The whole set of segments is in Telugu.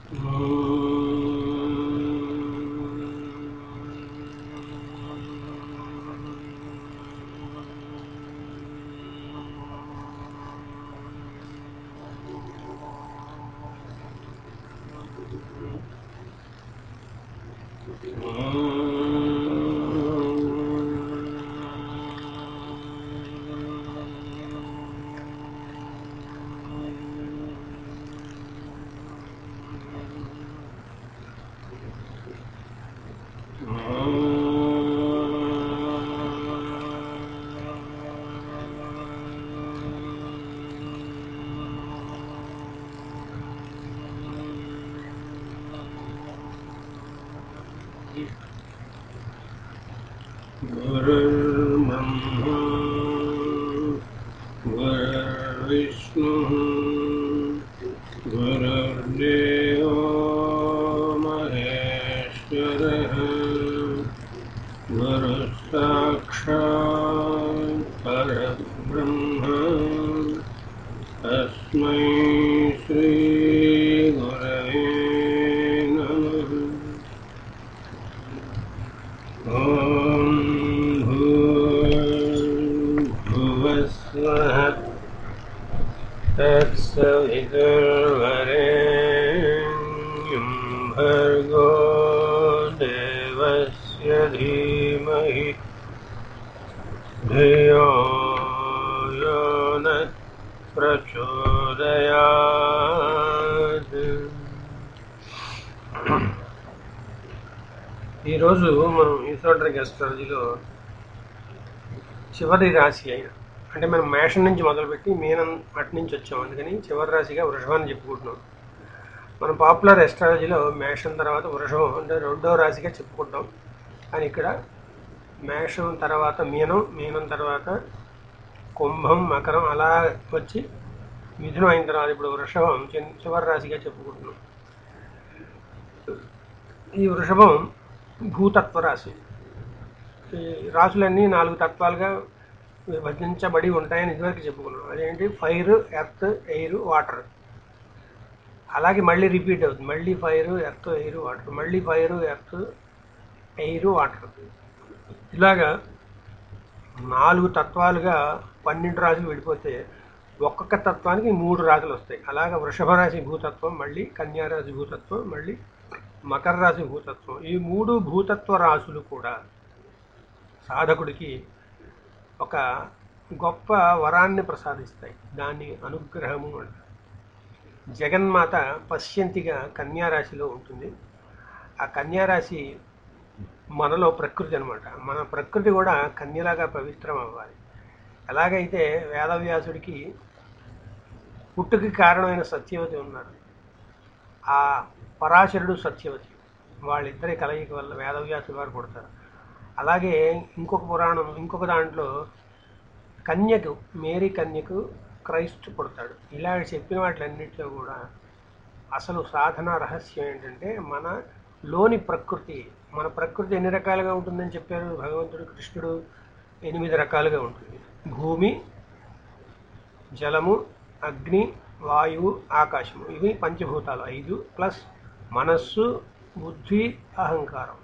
गुरुर्ब्रह्मा गुरुर्विष्णुः गुरुर्देवो महेश्वरः गुरुः साक्षात् परब्रह्म तस्मै श्रीगुरवे नमः ॐ भूर्भुवस्वः तत्सवितुर्वरेण्यं भर्गो देवस्य धीमहि धियो यो नः प्रचोदयात् ఈరోజు మనం ఈసోటరిక్ అస్ట్రాలజీలో చివరి రాశి అయిన అంటే మనం మేషం నుంచి మొదలుపెట్టి మీనం అటు నుంచి వచ్చాం అందుకని చివరి రాశిగా వృషభాన్ని చెప్పుకుంటున్నాం మనం పాపులర్ ఎస్ట్రాలజీలో మేషం తర్వాత వృషభం అంటే రెండో రాశిగా చెప్పుకుంటాం కానీ ఇక్కడ మేషం తర్వాత మీనం మీనం తర్వాత కుంభం మకరం అలా వచ్చి మిథునం అయిన తర్వాత ఇప్పుడు వృషభం చిన్- చివరి రాశిగా చెప్పుకుంటున్నాం ఈ వృషభం భూతత్వ రాశి ఈ రాశులన్నీ నాలుగు తత్వాలుగా విభజించబడి ఉంటాయని ఇదివరకు చెప్పుకున్నాం అదేంటి ఫైర్ ఎర్త్ ఎయిర్ వాటర్ అలాగే మళ్ళీ రిపీట్ అవుతుంది మళ్ళీ ఫైర్ ఎర్త్ ఎయిర్ వాటర్ మళ్ళీ ఫైర్ ఎర్త్ ఎయిర్ వాటర్ ఇలాగా నాలుగు తత్వాలుగా పన్నెండు రాశులు విడిపోతే ఒక్కొక్క తత్వానికి మూడు రాశులు వస్తాయి అలాగే వృషభ రాశి భూతత్వం మళ్ళీ కన్యా రాశి భూతత్వం మళ్ళీ మకర రాశి భూతత్వం ఈ మూడు భూతత్వ రాశులు కూడా సాధకుడికి ఒక గొప్ప వరాన్ని ప్రసాదిస్తాయి దాన్ని అనుగ్రహము అంటారు జగన్మాత పశ్యంతిగా కన్యా రాశిలో ఉంటుంది ఆ కన్యా రాశి మనలో ప్రకృతి అనమాట మన ప్రకృతి కూడా కన్యలాగా పవిత్రం అవ్వాలి ఎలాగైతే వేదవ్యాసుడికి పుట్టుకి కారణమైన సత్యవతి ఉన్నారు ఆ పరాశరుడు సత్యవతి వాళ్ళిద్దరి కలయిక వల్ల వేదవ్యాసుడు వారు పుడతారు అలాగే ఇంకొక పురాణం ఇంకొక దాంట్లో కన్యకు మేరీ కన్యకు క్రైస్ట్ పుడతాడు ఇలా చెప్పిన వాటిలన్నింటిలో కూడా అసలు సాధన రహస్యం ఏంటంటే మన లోని ప్రకృతి మన ప్రకృతి ఎన్ని రకాలుగా ఉంటుందని చెప్పారు భగవంతుడు కృష్ణుడు ఎనిమిది రకాలుగా ఉంటుంది భూమి జలము అగ్ని వాయువు ఆకాశము ఇవి పంచభూతాలు ఐదు ప్లస్ మనస్సు బుద్ధి అహంకారం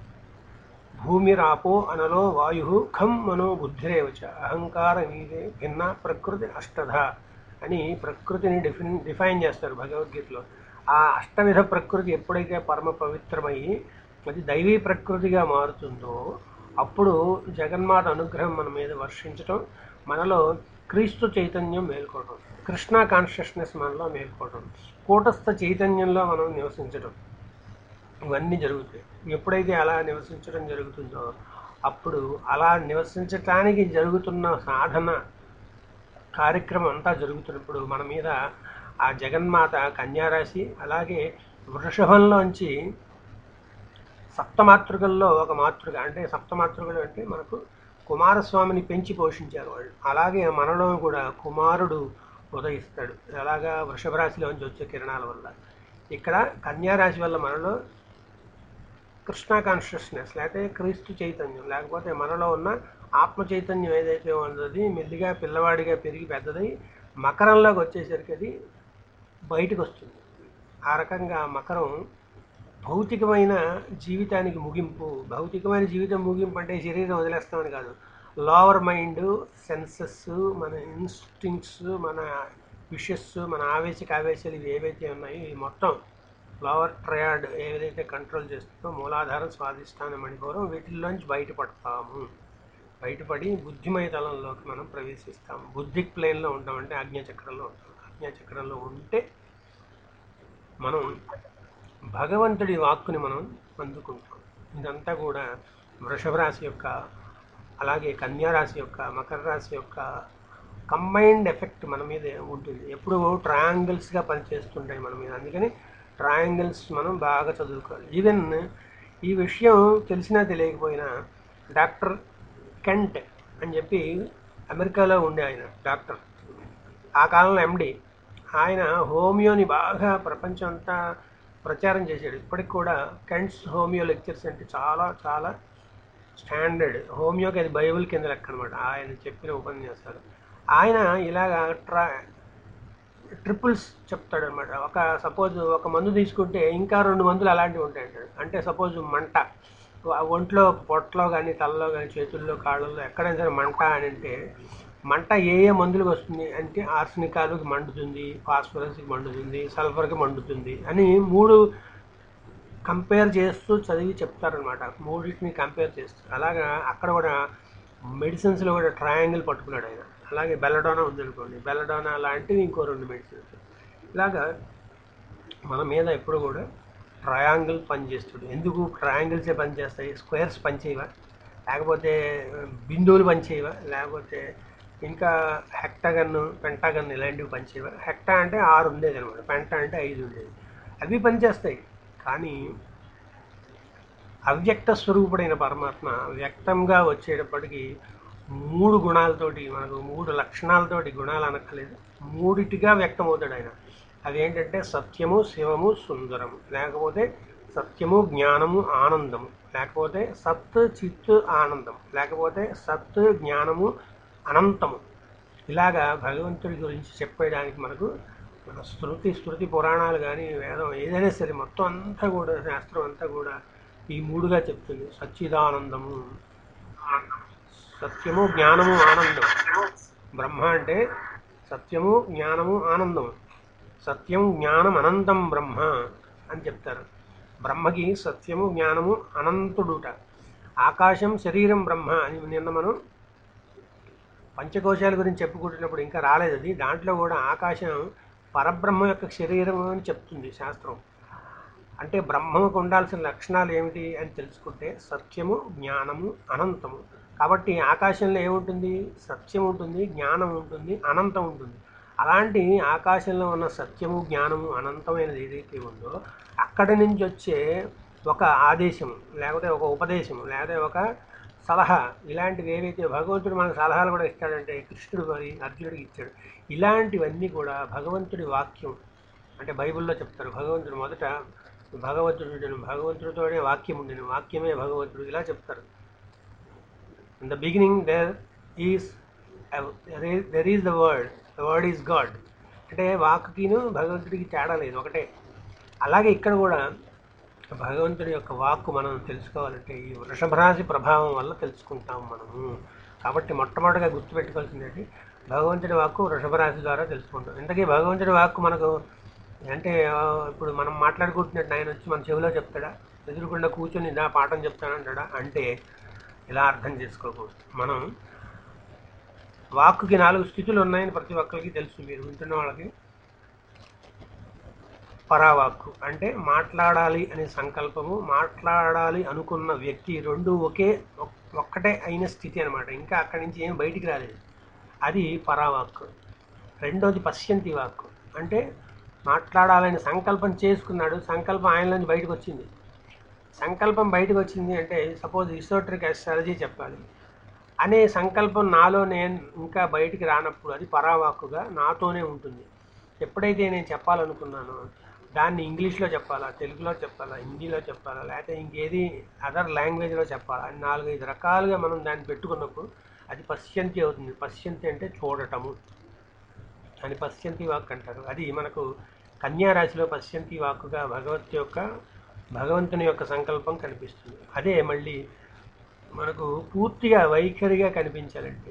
భూమిరాపో అనలో వాయు ఖం మనో బుద్ధిరేవచ అహంకార నీదే భిన్న ప్రకృతి అష్టధ అని ప్రకృతిని డిఫిన్ డిఫైన్ చేస్తారు భగవద్గీతలో ఆ అష్టవిధ ప్రకృతి ఎప్పుడైతే పరమ పవిత్రమయ్యి అది దైవీ ప్రకృతిగా మారుతుందో అప్పుడు జగన్మాత అనుగ్రహం మన మీద వర్షించటం మనలో క్రీస్తు చైతన్యం మేల్కోవడం కృష్ణ కాన్షియస్నెస్ మనలో మేల్కోవడం కూటస్థ చైతన్యంలో మనం నివసించడం ఇవన్నీ జరుగుతాయి ఎప్పుడైతే అలా నివసించడం జరుగుతుందో అప్పుడు అలా నివసించటానికి జరుగుతున్న సాధన కార్యక్రమం అంతా జరుగుతున్నప్పుడు మన మీద ఆ జగన్మాత కన్యారాశి అలాగే వృషభంలోంచి సప్తమాతృకల్లో ఒక మాతృక అంటే సప్తమాతృకలు అంటే మనకు కుమారస్వామిని పెంచి పోషించారు వాళ్ళు అలాగే మనలో కూడా కుమారుడు ఉదయిస్తాడు అలాగా వృషభ రాశిలోంచి వచ్చే కిరణాల వల్ల ఇక్కడ కన్యా రాశి వల్ల మనలో కృష్ణ కాన్షియస్నెస్ లేకపోతే క్రీస్తు చైతన్యం లేకపోతే మనలో ఉన్న ఆత్మ చైతన్యం ఏదైతే ఉన్నది మెల్లిగా పిల్లవాడిగా పెరిగి పెద్దదై మకరంలోకి వచ్చేసరికి అది బయటకు వస్తుంది ఆ రకంగా మకరం భౌతికమైన జీవితానికి ముగింపు భౌతికమైన జీవితం ముగింపు అంటే శరీరం వదిలేస్తామని కాదు లోవర్ మైండ్ సెన్సెస్ మన ఇన్స్టింక్ట్స్ మన విషెస్ మన ఆవేశక ఆవేశాలు ఇవి ఏవైతే ఉన్నాయో ఇవి మొత్తం లోవర్ ట్రయాడ్ ఏదైతే కంట్రోల్ చేస్తుందో మూలాధారం స్వాధిష్టానం మణిపూరం వీటిల్లోంచి బయటపడతాము బయటపడి బుద్ధిమయ తలంలోకి మనం ప్రవేశిస్తాం బుద్ధిక్ ప్లేన్లో ఉంటామంటే ఆజ్ఞాచక్రంలో ఉంటాం ఆజ్ఞాచక్రంలో ఉంటే మనం భగవంతుడి వాక్కుని మనం అందుకుంటాం ఇదంతా కూడా వృషభ రాశి యొక్క అలాగే కన్యా రాశి యొక్క మకర రాశి యొక్క కంబైన్డ్ ఎఫెక్ట్ మన మీద ఉంటుంది ఎప్పుడు ట్రయాంగిల్స్గా పనిచేస్తుంటాయి మన మీద అందుకని ట్రయాంగిల్స్ మనం బాగా చదువుకోవాలి ఈవెన్ ఈ విషయం తెలిసినా తెలియకపోయినా డాక్టర్ కెంట్ అని చెప్పి అమెరికాలో ఉండే ఆయన డాక్టర్ ఆ కాలంలో ఎండి ఆయన హోమియోని బాగా ప్రపంచం అంతా ప్రచారం చేశాడు ఇప్పటికి కూడా కెంట్స్ హోమియో లెక్చర్స్ అంటే చాలా చాలా స్టాండర్డ్ హోమియోకి అది బైబిల్ కింద లెక్క అనమాట ఆయన చెప్పిన ఉపన్యాసాలు ఆయన ఇలాగా ట్రా ట్రిపుల్స్ చెప్తాడు అనమాట ఒక సపోజ్ ఒక మందు తీసుకుంటే ఇంకా రెండు మందులు అలాంటివి ఉంటాయి అంటాడు అంటే సపోజ్ మంట ఆ ఒంట్లో పొట్టలో కానీ తలలో కానీ చేతుల్లో కాళ్ళల్లో ఎక్కడైనా సరే మంట అని అంటే మంట ఏ ఏ మందులకు వస్తుంది అంటే ఆర్సనికాలకు మండుతుంది ఫాస్ఫరస్కి మండుతుంది సల్ఫర్కి మండుతుంది అని మూడు కంపేర్ చేస్తూ చదివి చెప్తారనమాట మూడింటిని కంపేర్ చేస్తూ అలాగా అక్కడ కూడా మెడిసిన్స్లో కూడా ట్రయాంగిల్ పట్టుకున్నాడు ఆయన అలాగే బెల్లడోనా ఉందనుకోండి బెల్లడోనా లాంటివి ఇంకో రెండు మెడిసిన్స్ ఇలాగా మన మీద ఎప్పుడు కూడా ట్రయాంగిల్ పనిచేస్తుంది ఎందుకు ట్రయాంగిల్సే పనిచేస్తాయి స్క్వేర్స్ పనిచేయవా లేకపోతే బిందువులు పనిచేయవా లేకపోతే ఇంకా హెక్టాగన్ పెంటాగన్ ఇలాంటివి పనిచేయవా హెక్టా అంటే ఆరు ఉండేది అనమాట పెంట అంటే ఐదు ఉండేది అవి పనిచేస్తాయి కానీ అవ్యక్త స్వరూపుడైన పరమాత్మ వ్యక్తంగా వచ్చేటప్పటికి మూడు గుణాలతోటి మనకు మూడు లక్షణాలతోటి గుణాలు అనక్కలేదు మూడిటిగా వ్యక్తమవుతాడు ఆయన అదేంటంటే సత్యము శివము సుందరము లేకపోతే సత్యము జ్ఞానము ఆనందము లేకపోతే సత్ చిత్ ఆనందం లేకపోతే సత్ జ్ఞానము అనంతము ఇలాగా భగవంతుడి గురించి చెప్పేయడానికి మనకు మన శృతి శృతి పురాణాలు కానీ వేదం ఏదైనా సరే మొత్తం అంతా కూడా శాస్త్రం అంతా కూడా ఈ మూడుగా చెప్తుంది సచ్చిదానందము సత్యము జ్ఞానము ఆనందం బ్రహ్మ అంటే సత్యము జ్ఞానము ఆనందము సత్యం జ్ఞానం అనంతం బ్రహ్మ అని చెప్తారు బ్రహ్మకి సత్యము జ్ఞానము అనంతుడుట ఆకాశం శరీరం బ్రహ్మ అని నిన్న మనం పంచకోశాల గురించి చెప్పుకుంటున్నప్పుడు ఇంకా రాలేదు అది దాంట్లో కూడా ఆకాశం పరబ్రహ్మ యొక్క శరీరం అని చెప్తుంది శాస్త్రం అంటే బ్రహ్మకు ఉండాల్సిన లక్షణాలు ఏమిటి అని తెలుసుకుంటే సత్యము జ్ఞానము అనంతము కాబట్టి ఆకాశంలో ఏముంటుంది సత్యం ఉంటుంది జ్ఞానం ఉంటుంది అనంతం ఉంటుంది అలాంటి ఆకాశంలో ఉన్న సత్యము జ్ఞానము అనంతమైనది ఏదైతే ఉందో అక్కడి నుంచి వచ్చే ఒక ఆదేశం లేకపోతే ఒక ఉపదేశం లేకపోతే ఒక సలహా ఇలాంటివి ఏవైతే భగవంతుడు మనకు సలహాలు కూడా ఇస్తాడంటే కృష్ణుడు మరి అర్జునుడికి ఇచ్చాడు ఇలాంటివన్నీ కూడా భగవంతుడి వాక్యం అంటే బైబిల్లో చెప్తారు భగవంతుడు మొదట భగవంతుడు భగవంతుడితోనే వాక్యం ఉండేది వాక్యమే భగవంతుడు ఇలా చెప్తారు in the beginning there is there is the word the word is God అంటే వాక్కిను భగవంతుడికి తేడా లేదు ఒకటే అలాగే ఇక్కడ కూడా భగవంతుడి యొక్క వాక్కు మనం తెలుసుకోవాలంటే ఈ వృషభ రాశి ప్రభావం వల్ల తెలుసుకుంటాం మనము కాబట్టి మొట్టమొదటిగా గుర్తుపెట్టుకోవాల్సింది భగవంతుడి వాక్కు వృషభ రాశి ద్వారా తెలుసుకుంటాం ఇంతకీ భగవంతుడి వాక్కు మనకు అంటే ఆ, ఇప్పుడు మనం మాట్లాడుకుంటున్నట్టు ఆయన వచ్చి మన చెవిలో చెప్తాడా ఎదురుకుండా కూర్చొని నా పాఠం చెప్తానంటాడా అంటే ఇలా అర్థం చేసుకోకూడదు మనం వాక్కుకి నాలుగు స్థితులు ఉన్నాయని ప్రతి ఒక్కరికి తెలుసు మీరు వింటున్న వాళ్ళకి పరావాక్కు అంటే మాట్లాడాలి అనే సంకల్పము మాట్లాడాలి అనుకున్న వ్యక్తి రెండు ఒకే ఒక్- ఒక్కటే అయిన స్థితి అనమాట ఇంకా అక్కడి నుంచి ఏం బయటికి రాలేదు అది పరావాక్కు రెండోది పశ్యంతి వాక్కు అంటే మాట్లాడాలని సంకల్పం చేసుకున్నాడు సంకల్పం ఆయనలోంచి బయటకు వచ్చింది సంకల్పం బయటకు వచ్చింది అంటే సపోజ్ ఇసోట్రిక్ అస్ట్రాలజీ చెప్పాలి అనే సంకల్పం నాలో నేను ఇంకా బయటికి రానప్పుడు అది పరావాక్కుగా నాతోనే ఉంటుంది ఎప్పుడైతే నేను చెప్పాలనుకున్నానో దాన్ని ఇంగ్లీష్లో చెప్పాలా తెలుగులో చెప్పాలా హిందీలో చెప్పాలా లేకపోతే ఇంకేది అదర్ లాంగ్వేజ్లో చెప్పాలా అని నాలుగైదు రకాలుగా మనం దాన్ని పెట్టుకున్నప్పుడు అది పశ్యంతి అవుతుంది పశ్యంతి అంటే చూడటము అని పశ్యంతి వాక్ అంటారు అది మనకు కన్యా రాశిలో పశ్యంతి వాక్కుగా భగవత్ యొక్క భగవంతుని యొక్క సంకల్పం కనిపిస్తుంది అదే మళ్ళీ మనకు పూర్తిగా వైఖరిగా కనిపించాలంటే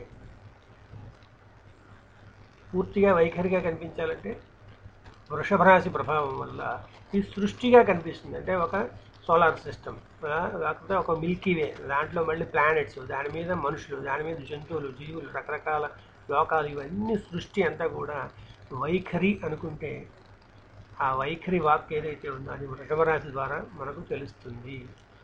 పూర్తిగా వైఖరిగా కనిపించాలంటే వృషభ రాశి ప్రభావం వల్ల ఈ సృష్టిగా కనిపిస్తుంది అంటే ఒక సోలార్ సిస్టమ్ లేకపోతే ఒక మిల్కీ వే దాంట్లో మళ్ళీ ప్లానెట్స్ దాని మీద మనుషులు దాని మీద జంతువులు జీవులు రకరకాల లోకాలు ఇవన్నీ సృష్టి అంతా కూడా వైఖరి అనుకుంటే ఆ వైఖరి వాక్ ఏదైతే ఉందో అది వృషభ రాశి ద్వారా మనకు తెలుస్తుంది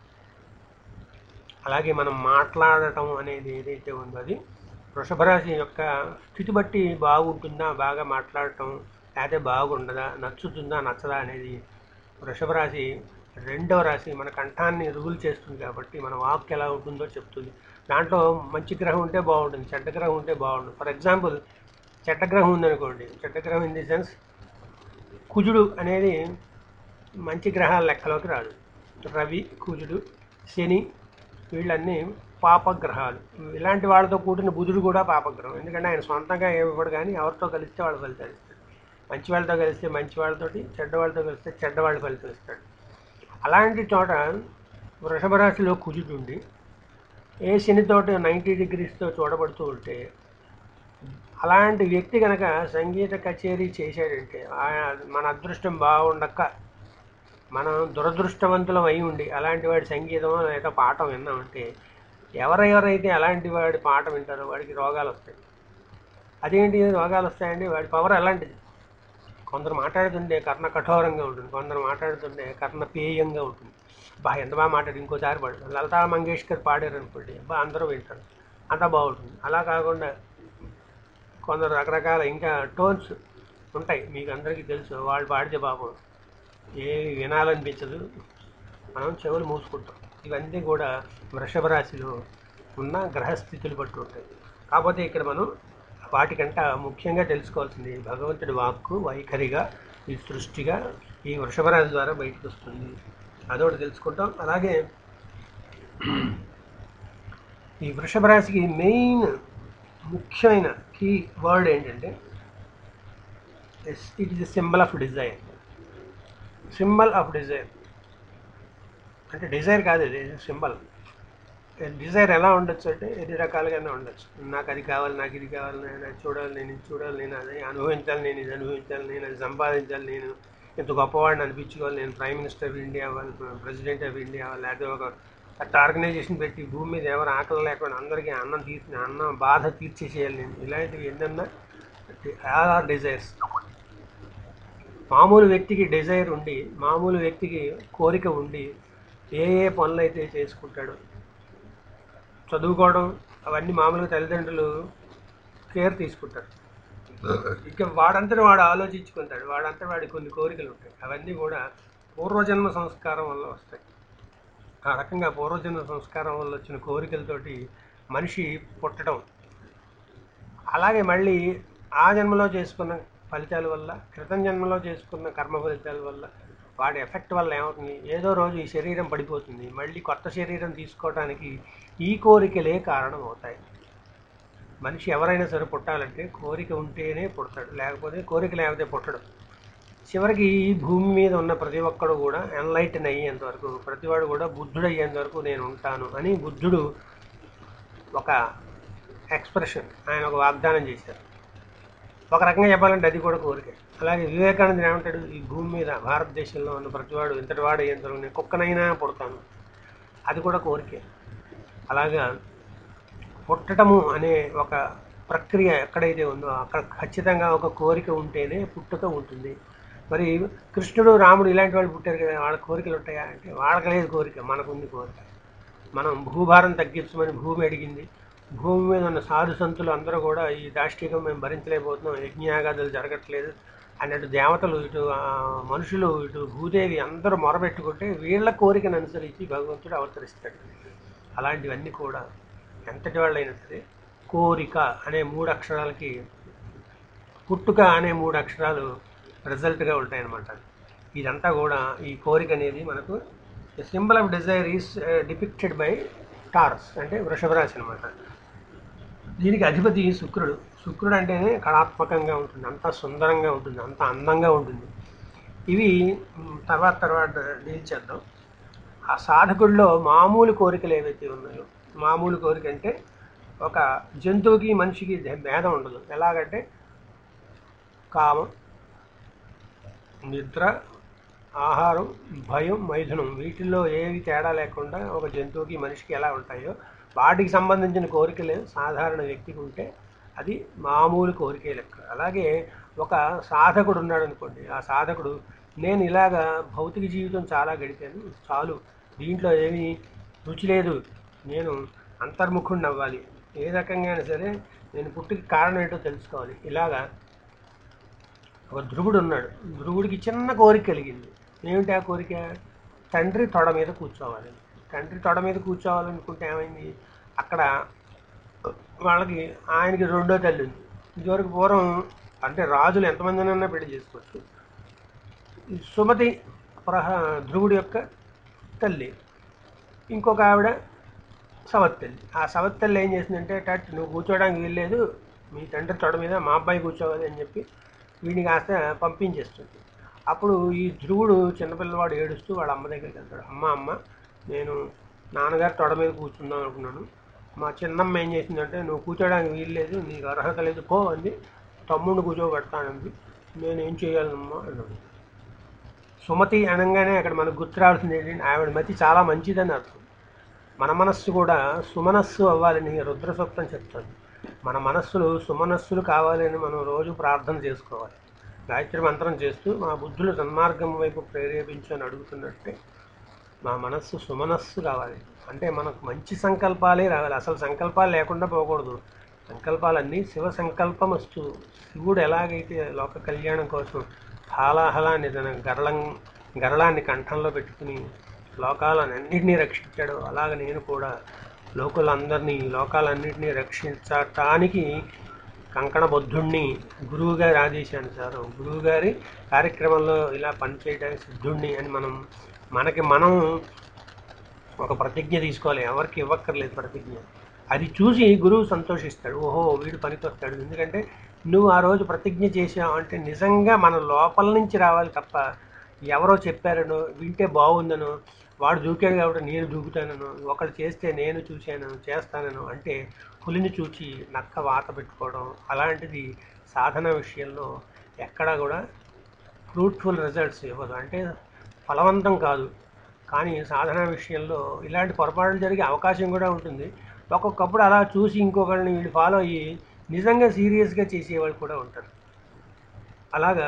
అలాగే మనం మాట్లాడటం అనేది ఏదైతే ఉందో అది వృషభ రాశి యొక్క స్థితి బట్టి బాగుంటుందా బాగా మాట్లాడటం లేకపోతే బాగుండదా నచ్చుతుందా నచ్చదా అనేది వృషభ రాశి రెండవ రాశి మన కంఠాన్ని రుగులు చేస్తుంది కాబట్టి మన వాక్ ఎలా ఉంటుందో చెప్తుంది దాంట్లో మంచి గ్రహం ఉంటే బాగుంటుంది చెడ్డ గ్రహం ఉంటే బాగుంటుంది ఫర్ ఎగ్జాంపుల్ చెడ్డ గ్రహం ఉందనుకోండి చెడ్డ గ్రహం ఇన్ ది సెన్స్ కుజుడు అనేది మంచి గ్రహాల లెక్కలోకి రాదు రవి కుజుడు శని వీళ్ళన్నీ పాపగ్రహాలు ఇలాంటి వాళ్ళతో కూడిన బుధుడు కూడా పాపగ్రహం ఎందుకంటే ఆయన సొంతంగా ఏమివ్వడు కానీ ఎవరితో కలిస్తే వాళ్ళ ఫలితాలు ఇస్తాడు మంచి వాళ్ళతో కలిస్తే మంచి వాళ్ళతోటి చెడ్డ వాళ్ళతో కలిస్తే చెడ్డ వాళ్ళ ఫలితం ఇస్తాడు అలాంటి చోట వృషభ రాశిలో కుజుడు ఉండి ఏ శనితోటి నైంటీ డిగ్రీస్తో చూడబడుతూ ఉంటే అలాంటి వ్యక్తి కనుక సంగీత కచేరీ చేశాడంటే ఆ- మన అదృష్టం బాగుండక మనం దురదృష్టవంతులం అయి ఉండి అలాంటి వాడి సంగీతం లేదా పాఠం విన్నామంటే ఎవరెవరైతే అలాంటి వాడి పాట వింటారో వాడికి రోగాలు వస్తాయి అదేంటి రోగాలు వస్తాయండి వాడి పవర్ అలాంటిది కొందరు మాట్లాడుతుంటే కర్ణ కఠోరంగా ఉంటుంది కొందరు మాట్లాడుతుంటే కర్ణ పేయంగా ఉంటుంది బా ఎంత బాగా మాట్లాడి ఇంకోసారి పాడు లలితా మంగేష్కర్ పాడారు అనుకోండి బా అందరూ వింటారు అంతా బాగుంటుంది అలా కాకుండా కొందరు రకరకాల ఇంకా టోన్స్ ఉంటాయి మీకు అందరికీ తెలుసు వాళ్ళు పాడితే పాపం ఏమి వినాలనిపించదు మనం చెవులు మూసుకుంటాం ఇవన్నీ కూడా వృషభ రాశిలో ఉన్న గ్రహస్థితులు బట్టి ఉంటాయి కాకపోతే ఇక్కడ మనం వాటికంట ముఖ్యంగా తెలుసుకోవాల్సింది భగవంతుడి వాక్కు వైఖరిగా ఈ సృష్టిగా ఈ వృషభ రాశి ద్వారా బయటకు వస్తుంది అదొకటి తెలుసుకుంటాం అలాగే ఈ వృషభ రాశికి మెయిన్ ముఖ్యమైన కీ వర్డ్ ఏంటంటే it is a symbol of desire symbol of desire అంటే డిజైర్ కాదు ఇది సింబల్ డిజైర్ ఎలా ఉండొచ్చు అంటే ఎన్ని రకాలుగానే ఉండొచ్చు నాకు అది కావాలి నాకు ఇది కావాలి నేను అది చూడాలి నేను ఇది చూడాలి నేను అది అనుభవించాలి నేను ఇది అనుభవించాలి నేను అది సంపాదించాలి నేను ఇంత గొప్పవాడిని అనిపించుకోవాలి నేను ప్రైమ్ మినిస్టర్ ఆఫ్ ఇండియా అవ్వాలి ప్రెసిడెంట్ ఆఫ్ ఇండియా అవ్వాలి లేకపోతే ఒక పెద్ద ఆర్గనైజేషన్ పెట్టి భూమి మీద ఎవరు ఆకలి లేకుండా అందరికీ అన్నం తీర్చి అన్నం బాధ తీర్చేసేయాలి నేను ఇలాంటివి ఏంటన్నా ఆర్ డిజైర్స్ మామూలు వ్యక్తికి డిజైర్ ఉండి మామూలు వ్యక్తికి కోరిక ఉండి ఏ ఏ పనులు అయితే చేసుకుంటాడో చదువుకోవడం అవన్నీ మామూలుగా తల్లిదండ్రులు కేర్ తీసుకుంటారు ఇక వాడంతటి వాడు ఆలోచించుకుంటాడు వాడంతటి వాడి కొన్ని కోరికలు ఉంటాయి అవన్నీ కూడా పూర్వజన్మ సంస్కారం వల్ల వస్తాయి ఆ రకంగా పూర్వజన్మ సంస్కారం వల్ల వచ్చిన కోరికలతోటి మనిషి పుట్టడం అలాగే మళ్ళీ ఆ జన్మలో చేసుకున్న ఫలితాల వల్ల క్రితం జన్మలో చేసుకున్న కర్మ ఫలితాల వల్ల వాడి ఎఫెక్ట్ వల్ల ఏమవుతుంది ఏదో రోజు ఈ శరీరం పడిపోతుంది మళ్ళీ కొత్త శరీరం తీసుకోవడానికి ఈ కోరికలే కారణం అవుతాయి మనిషి ఎవరైనా సరే పుట్టాలంటే కోరిక ఉంటేనే పుడతాడు లేకపోతే కోరిక లేకపోతే పుట్టడు చివరికి ఈ భూమి మీద ఉన్న ప్రతి ఒక్కడు కూడా ఎన్లైటన్ అయ్యేంత వరకు ప్రతివాడు కూడా బుద్ధుడు అయ్యేంత వరకు నేను ఉంటాను అని బుద్ధుడు ఒక ఎక్స్ప్రెషన్ ఆయన ఒక వాగ్దానం చేశారు ఒక రకంగా చెప్పాలంటే అది కూడా కోరిక అలాగే వివేకానంద ఏమంటాడు ఈ భూమి మీద భారతదేశంలో ఉన్న ప్రతివాడు ఇంతటి వాడు అయ్యేంత వరకు నేను కుక్కనైనా పుడతాను అది కూడా కోరికే అలాగా పుట్టడము అనే ఒక ప్రక్రియ ఎక్కడైతే ఉందో అక్కడ ఖచ్చితంగా ఒక కోరిక ఉంటేనే పుట్టుక ఉంటుంది మరి కృష్ణుడు రాముడు ఇలాంటి వాళ్ళు పుట్టారు కదా వాళ్ళ కోరికలు ఉంటాయా అంటే వాళ్ళకి లేదు కోరిక మనకుంది కోరిక మనం భూభారం తగ్గించమని భూమి అడిగింది భూమి మీద ఉన్న సాధు సంతులు అందరూ కూడా ఈ దాష్టికం మేము భరించలేకపోతున్నాం యజ్ఞయాగాదులు జరగట్లేదు అన్నట్టు దేవతలు ఇటు ఆ, మనుషులు ఇటు భూదేవి అందరూ మొరబెట్టుకుంటే వీళ్ళ కోరికను అనుసరించి భగవంతుడు అవతరిస్తాడు అలాంటివన్నీ కూడా ఎంతటి వాళ్ళైనా సరే కోరిక అనే మూడు అక్షరాలకి పుట్టుక అనే మూడు అక్షరాలు రిజల్ట్గా ఉంటాయన్నమాట ఇదంతా కూడా ఈ కోరిక అనేది మనకు symbol of desire is depicted by Taurus అంటే వృషభ రాశి అనమాట దీనికి అధిపతి శుక్రుడు శుక్రుడు అంటేనే కళాత్మకంగా ఉంటుంది అంతా సుందరంగా ఉంటుంది అంత అందంగా ఉంటుంది ఇవి మ్, తర్వాత తర్వాత డీల్ చేద్దాం ఆ సాధకుడిలో మామూలు కోరికలు ఏవైతే ఉన్నాయో మామూలు కోరిక అంటే ఒక జంతువుకి మనిషికి దే- భేదం ఉండదు ఎలాగంటే కామం నిద్ర ఆహారం భయం మైథునం వీటిల్లో ఏవి తేడా లేకుండా ఒక జంతువుకి మనిషికి ఎలా ఉంటాయో వాటికి సంబంధించిన కోరికలు సాధారణ వ్యక్తికి ఉంటే అది మామూలు కోరికే లెక్క అలాగే ఒక సాధకుడు ఉన్నాడు అనుకోండి ఆ సాధకుడు నేను ఇలాగా భౌతిక జీవితం చాలా గడిపాను చాలు దీంట్లో ఏమీ రుచి లేదు నేను అంతర్ముఖుడిని అవ్వాలి ఏ రకంగా అయినా సరే నేను పుట్టికి కారణం ఏంటో తెలుసుకోవాలి ఇలాగా ఒక ధ్రువుడు ఉన్నాడు ధ్రువుడికి చిన్న కోరిక కలిగింది ఏమిటి ఆ కోరిక తండ్రి తొడ మీద కూర్చోవాలి తండ్రి తొడ మీద కూర్చోవాలనుకుంటే ఏమైంది అక్కడ వాళ్ళకి ఆయనకి రెండో తల్లి ఉంది ఇదివరకు పూర్వం అంటే రాజులు ఎంతమందినైనా పెళ్లి చేసుకోవచ్చు ఈ సుమతి ప్రహ ధ్రువుడి యొక్క తల్లి ఇంకొక ఆవిడ సవత్తల్లి ఆ సవత్తల్లి ఏం చేసిందంటే టట్ నువ్వు కూర్చోవడానికి వీల్లేదు మీ తండ్రి తొడ మీద మా అబ్బాయి కూర్చోవాలి అని చెప్పి వీడిని కాస్త పంపించేస్తుంది అప్పుడు ఈ ధ్రువుడు చిన్నపిల్లవాడు ఏడుస్తూ వాళ్ళ అమ్మ దగ్గరికి వెళ్తాడు అమ్మ అమ్మ నేను నాన్నగారు తొడ మీద కూర్చుందాం అనుకున్నాను మా చిన్నమ్మ ఏం చేసిందంటే నువ్వు కూర్చోడానికి వీల్లేదు నీకు అర్హత లేదు పో అంది తమ్ముడిని కూర్చోబెడతానంది నేను ఏం చేయాలమ్మా అన్నాడు సుమతి అనగానే అక్కడ మనకు గుర్తు రావాల్సింది ఏంటంటే ఆవిడ మతి చాలా మంచిదని అర్థం మన మనస్సు కూడా సుమనస్సు అవ్వాలని రుద్ర సూక్తం చెప్తుంది మన మనస్సులు సుమనస్సులు కావాలని మనం రోజు ప్రార్థన చేసుకోవాలి గాయత్రి మంత్రం చేస్తూ మా బుద్ధులు సన్మార్గం వైపు ప్రేరేపించు అని అడుగుతున్నట్టే మా మనస్సు సుమనస్సు కావాలి అంటే మనకు మంచి సంకల్పాలే రావాలి అసలు సంకల్పాలు లేకుండా పోకూడదు సంకల్పాలన్నీ శివ సంకల్పమస్తు శివుడు ఎలాగైతే లోక కళ్యాణం కోసం హాలాహలాన్ని తన గరళం గరళాన్ని కంఠంలో పెట్టుకుని లోకాలన్నింటినీ రక్షించాడు అలాగ నేను కూడా లోకులందరినీ లోకాలన్నింటినీ రక్షించటానికి కంకణ బుద్ధుణ్ణి గురువు గారి ఆదేశానుసారం గురువు గారి కార్యక్రమంలో ఇలా పనిచేయడానికి సిద్ధుణ్ణి అని మనం మనకి మనం ఒక ప్రతిజ్ఞ తీసుకోవాలి ఎవరికి ఇవ్వక్కర్లేదు ప్రతిజ్ఞ అది చూసి గురువు సంతోషిస్తాడు ఓహో వీడు పనికొస్తాడు ఎందుకంటే నువ్వు ఆ రోజు ప్రతిజ్ఞ చేసావు అంటే నిజంగా మన లోపల నుంచి రావాలి తప్ప ఎవరో చెప్పారనో వింటే బాగుందనో వాడు దూకాడు కాబట్టి నేను దూకుతానను ఒకడు చేస్తే నేను చూశాను చేస్తానను అంటే పులిని చూచి నక్క వాత పెట్టుకోవడం అలాంటిది సాధన విషయంలో ఎక్కడా కూడా ఫ్రూట్ఫుల్ రిజల్ట్స్ ఇవ్వదు అంటే ఫలవంతం కాదు కానీ సాధన విషయంలో ఇలాంటి పొరపాట్లు జరిగే అవకాశం కూడా ఉంటుంది ఒక్కొక్కప్పుడు అలా చూసి ఇంకొకరిని వీళ్ళు ఫాలో అయ్యి నిజంగా సీరియస్గా చేసేవాళ్ళు కూడా ఉంటారు అలాగా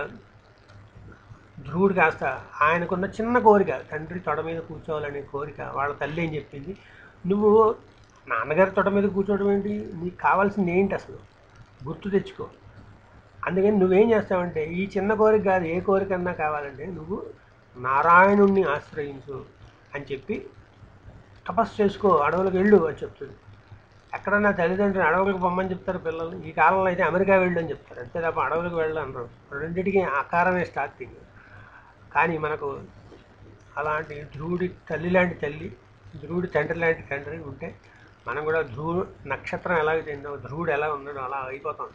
ధ్రువుడు కాస్త ఆయనకున్న చిన్న కోరిక తండ్రి తొడ మీద కూర్చోవాలనే కోరిక వాళ్ళ తల్లి ఏం చెప్పింది నువ్వు నాన్నగారి తొడ మీద కూర్చోవడం ఏంటి నీకు కావాల్సింది ఏంటి అసలు గుర్తు తెచ్చుకో అందుకని నువ్వేం చేస్తావంటే ఈ చిన్న కోరిక కాదు ఏ కోరికన్నా కావాలంటే నువ్వు నారాయణుణ్ణి ఆశ్రయించు అని చెప్పి తపస్సు చేసుకో అడవులకు వెళ్ళు అని చెప్తుంది ఎక్కడన్నా తల్లిదండ్రులు అడవులకు పొమ్మని చెప్తారు పిల్లలు ఈ కాలంలో అయితే అమెరికా వెళ్ళు అని చెప్తారు అంతే తప్ప అడవులకు వెళ్ళు అనరు రెండింటికి ఆకారమే స్టార్టింగ్ కానీ మనకు అలాంటి ధ్రువుడి తల్లి లాంటి తల్లి ధ్రువుడి తండ్రి లాంటి తండ్రి ఉంటే మనం కూడా ధ్రువు నక్షత్రం ఎలాగ చెందో ధ్రువుడు ఎలా ఉన్నాడో అలా అయిపోతాం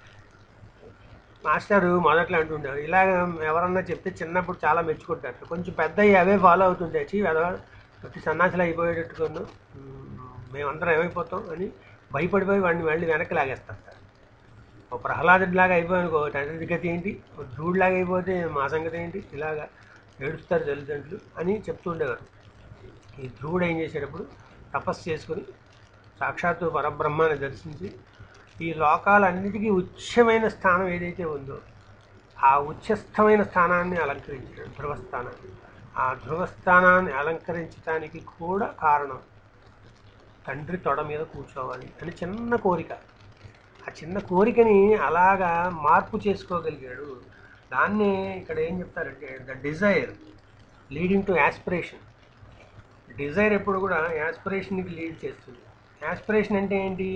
మాస్టారు మొదట్లో అంటుండేవారు ఇలాగ ఎవరన్నా చెప్తే చిన్నప్పుడు చాలా మెచ్చుకుంటారు కొంచెం పెద్ద అయ్యి అవే ఫాలో అవుతుంటే వచ్చి ప్రతి సన్నాసులు అయిపోయేటట్టుకును మేమందరం ఏమైపోతాం అని భయపడిపోయి వాడిని మళ్ళీ వెనక్కి లాగేస్తారు సార్ ఒక ప్రహ్లాదుడిలాగా అయిపోయానుకో తండ్రి గతి ఏంటి ఒక ధ్రువుడిలాగా అయిపోతే మా సంగతి ఏంటి ఇలాగా ఏడుస్తారు తల్లిదండ్రులు అని చెప్తూ ఉండేవారు ఈ ధ్రువుడు ఏం చేసేటప్పుడు తపస్సు చేసుకుని సాక్షాత్తు పరబ్రహ్మాన్ని దర్శించి ఈ లోకాలన్నిటికీ ఉచ్చమైన స్థానం ఏదైతే ఉందో ఆ ఉచ్చస్థమైన స్థానాన్ని అలంకరించాడు ధ్రువస్థానాన్ని ఆ ధ్రువస్థానాన్ని అలంకరించడానికి కూడా కారణం తండ్రి తొడ మీద కూర్చోవాలి అని చిన్న కోరిక ఆ చిన్న కోరికని అలాగా మార్పు చేసుకోగలిగాడు దాన్నే ఇక్కడ ఏం చెప్తారంటే the desire leading to aspiration desire ఎప్పుడు కూడా యాస్పిరేషన్కి లీడ్ చేస్తుంది యాస్పిరేషన్ అంటే ఏంటి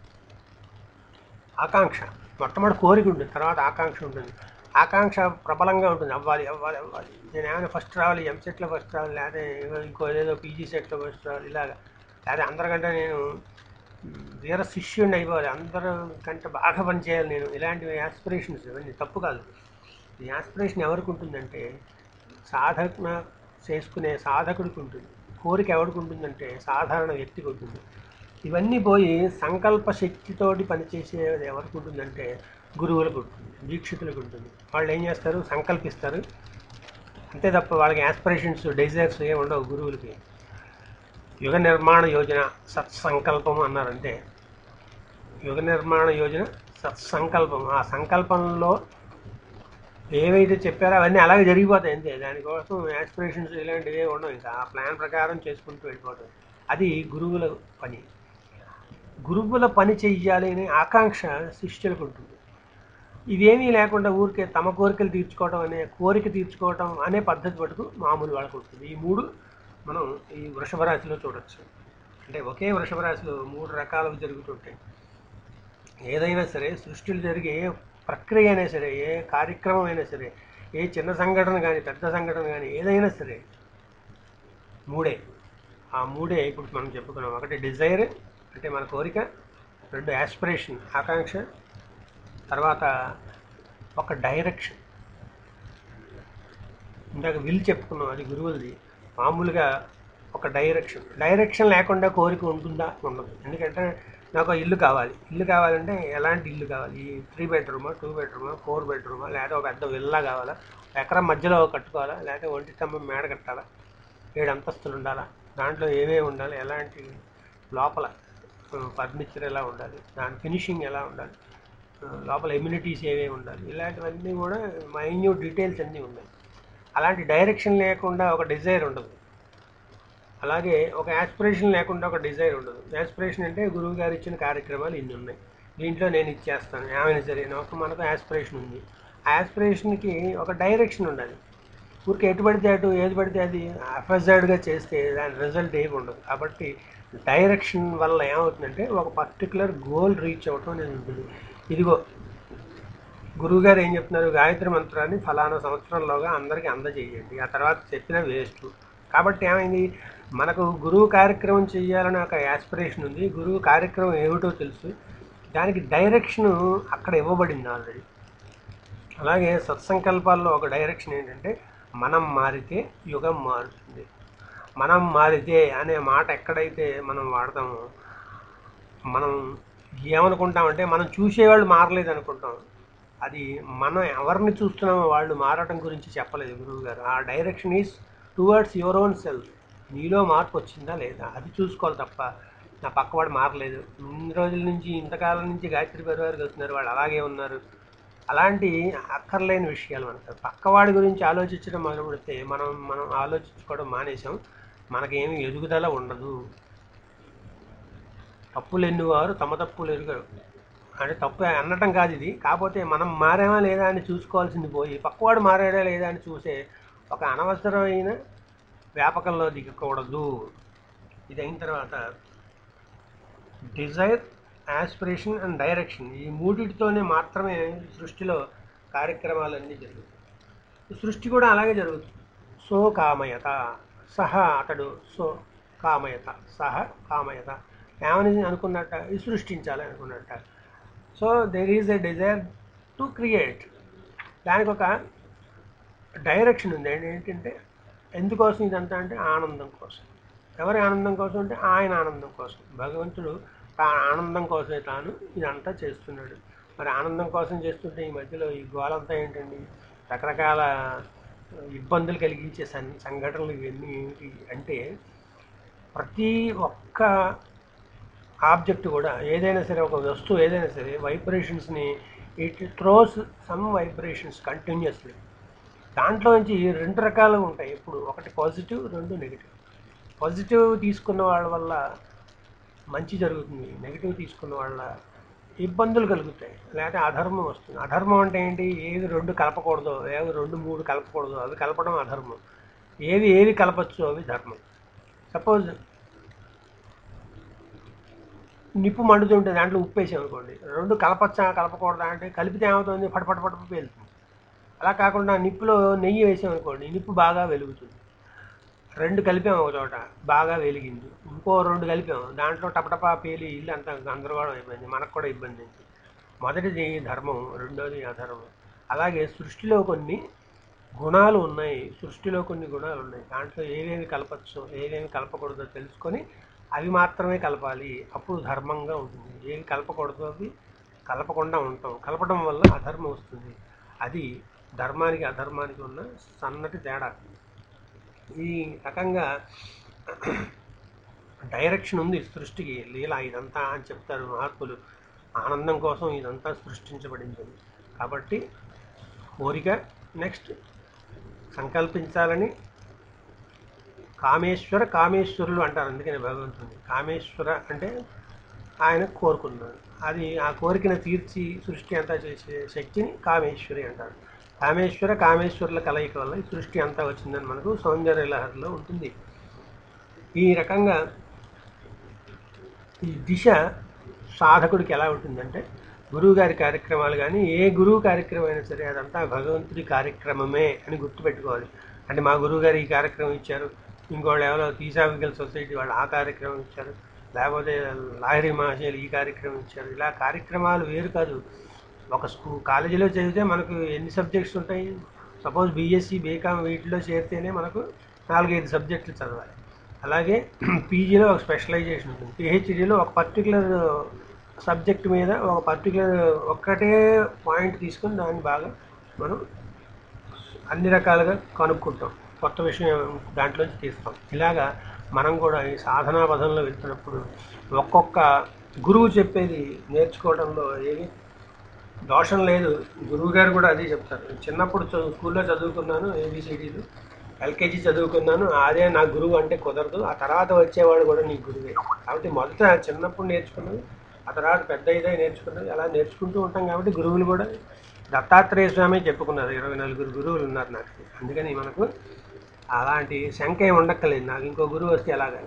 ఆకాంక్ష మొట్టమొదటి కోరిక ఉంటుంది తర్వాత ఆకాంక్ష ఉంటుంది ఆకాంక్ష ప్రబలంగా ఉంటుంది అవ్వాలి అవ్వాలి అవ్వాలి నేను ఏమైనా ఫస్ట్ రావాలి ఎంసెట్లో ఫస్ట్ రావాలి లేదా ఇంకో ఏదో పీజీ సెట్లో ఫస్ట్ రావాలి ఇలాగా లేదా అందరికంటే నేను వీర శిష్యుడిని అయిపోవాలి అందరూ కంటే బాగా పనిచేయాలి నేను ఇలాంటివి యాస్పిరేషన్స్ ఇవన్నీ తప్పు కాదు ఈ యాస్పిరేషన్ ఎవరికి ఉంటుందంటే సాధన చేసుకునే సాధకుడికి ఉంటుంది కోరిక ఎవరికి ఉంటుందంటే సాధారణ వ్యక్తికి ఉంటుంది ఇవన్నీ పోయి సంకల్ప శక్తితోటి పనిచేసేది ఎవరికి ఉంటుందంటే గురువులకు ఉంటుంది దీక్షితులకు ఉంటుంది వాళ్ళు ఏం చేస్తారు సంకల్పిస్తారు అంతే తప్ప వాళ్ళకి యాస్పిరేషన్స్ డిజైర్స్ ఏమి ఉండవు గురువులకి యుగ నిర్మాణ యోజన సత్సంకల్పం అన్నారంటే యుగ నిర్మాణ యోజన సత్సంకల్పం ఆ సంకల్పంలో ఏవైతే చెప్పారో అవన్నీ అలాగే జరిగిపోతాయి అంతే దానికోసం యాస్పిరేషన్స్ ఇలాంటివి ఏమి ఉండవు ఇంకా ఆ ప్లాన్ ప్రకారం చేసుకుంటూ వెళ్ళిపోతాయి అది గురువుల పని గురువుల పని చెయ్యాలి అనే ఆకాంక్ష శిష్యులకు ఉంటుంది ఇవేమీ లేకుండా ఊరికే తమ కోరికలు తీర్చుకోవడం అనే కోరిక తీర్చుకోవడం అనే పద్ధతి మటుకు మామూలు వాళ్ళకు ఉంటుంది ఈ మూడు మనం ఈ వృషభ రాశిలో చూడొచ్చు అంటే ఒకే వృషభ రాశిలో మూడు రకాలు జరుగుతుంటాయి ఏదైనా సరే సృష్టిలో జరిగే ఏ ప్రక్రియ అయినా సరే ఏ కార్యక్రమం అయినా సరే ఏ చిన్న సంఘటన కానీ పెద్ద సంఘటన కానీ ఏదైనా సరే మూడే ఆ మూడే ఇప్పుడు మనం చెప్పుకున్నాం ఒకటి డిజైర్ అంటే మన కోరిక రెండు యాస్పిరేషన్ ఆకాంక్ష తర్వాత ఒక డైరెక్షన్ ఇందాక విల్ చెప్పుకున్నాం అది గురువులది మామూలుగా ఒక డైరెక్షన్ డైరెక్షన్ లేకుండా కోరిక ఉంటుందా ఉండదు ఎందుకంటే నాకు ఒక ఇల్లు కావాలి ఇల్లు కావాలంటే ఎలాంటి ఇల్లు కావాలి ఈ త్రీ బెడ్రూమా టూ బెడ్రూమా ఫోర్ బెడ్రూమా లేకపోతే ఒక పెద్ద విల్లా కావాలా ఎకరం మధ్యలో కట్టుకోవాలా లేకపోతే ఒంటి స్తంభం మేడ కట్టాలా ఏడు అంతస్తులు ఉండాలా దాంట్లో ఏమేమి ఉండాలి ఎలాంటి లోపల ఫర్నిచర్ ఎలా ఉండాలి దాని ఫినిషింగ్ ఎలా ఉండాలి ఆ, లోపల ఎమ్యూనిటీస్ ఏమేమి ఉండాలి ఇలాంటివన్నీ కూడా మైన్యూట్ డీటెయిల్స్ అన్నీ ఉన్నాయి అలాంటి డైరెక్షన్ లేకుండా ఒక డిజైర్ ఉండదు అలాగే ఒక యాస్పిరేషన్ లేకుండా ఒక డిజైర్ ఉండదు యాస్పిరేషన్ అంటే గురువు గారు ఇచ్చిన కార్యక్రమాలు ఇన్ని ఉన్నాయి దీంట్లో నేను ఇచ్చేస్తాను ఏమైనా సరే నాకు మనకు యాస్పిరేషన్ ఉంది ఆ యాస్పిరేషన్కి ఒక డైరెక్షన్ ఉండాలి ఊరికి ఎటు పడితే అటు ఏది పడితే అది అఫెజర్డ్గా చేస్తే దాని రిజల్ట్ ఏమి ఉండదు కాబట్టి డైరెక్షన్ వల్ల ఏమవుతుందంటే ఒక పర్టికులర్ గోల్ రీచ్ అవ్వటం అనేది ఉంటుంది ఇదిగో గురువుగారు ఏం చెప్తున్నారు గాయత్రి మంత్రాన్ని ఫలానా సంవత్సరంలోగా అందరికీ అందజేయండి ఆ తర్వాత చెప్పిన వేస్ట్ కాబట్టి ఏమైంది మనకు గురువు కార్యక్రమం చేయాలని ఒక యాస్పిరేషన్ ఉంది గురువు కార్యక్రమం ఏమిటో తెలుసు దానికి డైరెక్షన్ అక్కడ ఇవ్వబడింది ఆల్రెడీ అలాగే సత్సంకల్పాల్లో ఒక డైరెక్షన్ ఏంటంటే మనం మారితే యుగం మారుతుంది మనం మారితే అనే మాట ఎక్కడైతే మనం వాడతామో మనం ఏమనుకుంటామంటే మనం చూసేవాళ్ళు మారలేదు అనుకుంటాం అది మనం ఎవరిని చూస్తున్నామో వాళ్ళు మారటం గురించి చెప్పలేదు గురువు గారు ఆ direction is towards your own self నీలో మార్పు వచ్చిందా లేదా అది చూసుకోవాలి తప్ప నా పక్కవాడు మారలేదు ఇన్ని రోజుల నుంచి ఇంతకాలం నుంచి గాయత్రి పరివారికి వస్తున్నారు వాళ్ళు అలాగే ఉన్నారు అలాంటి అక్కర్లేని విషయాలు మనకు పక్కవాడి గురించి ఆలోచించడం మొదలు పెడితే మనం మనం ఆలోచించుకోవడం మానేసాం మనకేమి ఎదుగుదల ఉండదు తప్పులు ఎన్నువారు తమ తప్పులు ఎరుగరు అంటే తప్పు అనటం కాదు ఇది కాకపోతే మనం మారామా లేదా అని చూసుకోవాల్సింది పోయి పక్కవాడు మారాడా లేదా అని చూసే ఒక అనవసరమైన వ్యాపకంలో దిగకూడదు ఇది అయిన తర్వాత డిజైర్ యాస్పిరేషన్ అండ్ డైరెక్షన్ ఈ మూడిటితోనే మాత్రమే సృష్టిలో కార్యక్రమాలన్నీ జరుగుతాయి సృష్టి కూడా అలాగే జరుగుతుంది సో కామయత సహ అతడు సో కామయత సహ కామయత ఏమని అనుకున్నట్ట ఇది సృష్టించాలి అనుకున్నట్ట so there is a desire to create దానికి ఒక డైరెక్షన్ ఉంది ఏంటి- ఏంటంటే ఎందుకోసం ఇదంతా అంటే ఆనందం కోసం ఎవరి ఆనందం కోసం అంటే ఆయన ఆనందం కోసం భగవంతుడు తా ఆనందం కోసమే తాను ఇదంతా చేస్తున్నాడు మరి ఆనందం కోసం చేస్తుంటే ఈ మధ్యలో ఈ గోలంతా ఏంటండి రకరకాల ఇబ్బందులు కలిగించే సన్ సంఘటనలు ఇవన్నీ ఏంటి అంటే ప్రతి ఒక్క ఆబ్జెక్ట్ కూడా ఏదైనా సరే ఒక వస్తువు ఏదైనా సరే వైబ్రేషన్స్ని it throws some vibrations continuously దాంట్లో నుంచి రెండు రకాలుగా ఉంటాయి ఇప్పుడు ఒకటి పాజిటివ్ రెండు నెగిటివ్ పాజిటివ్ తీసుకున్న వాళ్ళ వల్ల మంచి జరుగుతుంది నెగిటివ్ తీసుకున్న వాళ్ళ ఇబ్బందులు కలుగుతాయి లేకపోతే అధర్మం వస్తుంది అధర్మం అంటే ఏంటి ఏవి రెండు కలపకూడదో ఏవి రెండు మూడు కలపకూడదో అవి కలపడం అధర్మం ఏవి ఏవి కలపచ్చు అవి ధర్మం సపోజ్ నిప్పు మండుతుంటే దాంట్లో ఉప్పు వేసాం అనుకోండి రెండు కలపచ్చా కలపకూడదా అంటే కలిపితే ఏమవుతుంది పటపట పటపట పేలుతుంది అలా కాకుండా నిప్పులో నెయ్యి వేసాం అనుకోండి నిప్పు బాగా వెలుగుతుంది రెండు కలిపాం ఒక చోట బాగా వెలిగింది ఇంకో రెండు కలిపాం దాంట్లో టపటపా పేలి ఇల్లు అంతా గందరగోళం అయిపోయింది మనకు కూడా ఇబ్బంది అయింది మొదటిది ధర్మం రెండోది అధర్మం అలాగే సృష్టిలో కొన్ని గుణాలు ఉన్నాయి సృష్టిలో కొన్ని గుణాలు ఉన్నాయి దాంట్లో ఏవేమి కలపచ్చు ఏవేమి కలపకూడదో తెలుసుకొని అవి మాత్రమే కలపాలి అప్పుడు ధర్మంగా ఉంటుంది ఏవి కలపకూడదో అవి కలపకుండా ఉంటాం కలపడం వల్ల అధర్మం వస్తుంది అది ధర్మానికి అధర్మానికి ఉన్న సన్నటి తేడా ఈ రకంగా డైరెక్షన్ ఉంది సృష్టికి లీల ఇదంతా అని చెప్తారు మహాత్ములు ఆనందం కోసం ఇదంతా సృష్టించబడింది కాబట్టి కోరిక నెక్స్ట్ సంకల్పించాలని కామేశ్వర కామేశ్వరులు అంటారు అందుకని భగవంతుని కామేశ్వర అంటే ఆయన కోరుకున్నాడు అది ఆ కోరికను తీర్చి సృష్టి అంతా చేసే శక్తిని కామేశ్వరి అంటారు కామేశ్వర కామేశ్వరుల కలయిక వల్ల ఈ సృష్టి అంతా వచ్చిందని మనకు సౌందర్య లహరిలో ఉంటుంది ఈ రకంగా ఈ దిశ సాధకుడికి ఎలా ఉంటుందంటే గురువు గారి కార్యక్రమాలు కానీ ఏ గురువు కార్యక్రమం అయినా సరే అదంతా భగవంతుడి కార్యక్రమమే అని గుర్తుపెట్టుకోవాలి అంటే మా గురువు గారు ఈ కార్యక్రమం ఇచ్చారు ఇంకోళ్ళు ఎవరో థీసాఫికల్ సొసైటీ వాళ్ళు ఆ కార్యక్రమం ఇచ్చారు లేకపోతే లాహిరి మహాశయులు ఈ కార్యక్రమం ఇచ్చారు ఇలా కార్యక్రమాలు వేరు కాదు ఒక స్కూ కాలేజీలో చదివితే మనకు ఎన్ని సబ్జెక్ట్స్ ఉంటాయి సపోజ్ బీఎస్సీ బీకామ్ వీటిలో చేరితేనే మనకు నాలుగైదు సబ్జెక్టులు చదవాలి అలాగే పీజీలో ఒక స్పెషలైజేషన్ ఉంటుంది పిహెచ్డీలో ఒక పర్టికులర్ సబ్జెక్ట్ మీద ఒక పర్టికులర్ ఒక్కటే పాయింట్ తీసుకొని దాన్ని బాగా మనం అన్ని రకాలుగా కనుక్కుంటాం కొత్త విషయం దాంట్లోంచి తీస్తాం ఇలాగా మనం కూడా ఈ సాధనా పదంలో వెళ్తున్నప్పుడు ఒక్కొక్క గురువు చెప్పేది నేర్చుకోవడంలో ఏమి దోషం లేదు గురువు గారు కూడా అదే చెప్తారు చిన్నప్పుడు చదువు స్కూల్లో చదువుకున్నాను ఏబిసిడీలు ఎల్కేజీ చదువుకున్నాను అదే నా గురువు అంటే కుదరదు ఆ తర్వాత వచ్చేవాడు కూడా నీ గురువే కాబట్టి మొదట చిన్నప్పుడు నేర్చుకున్నది ఆ తర్వాత పెద్ద ఇదే నేర్చుకున్నది అలా నేర్చుకుంటూ ఉంటాం కాబట్టి గురువులు కూడా దత్తాత్రేయ స్వామి చెప్పుకున్నారు ఇరవై నలుగురు గురువులు ఉన్నారు నాకు అందుకని మనకు అలాంటి శంక ఏమి ఉండక్కలేదు నాకు ఇంకో గురువు వస్తే ఎలాగా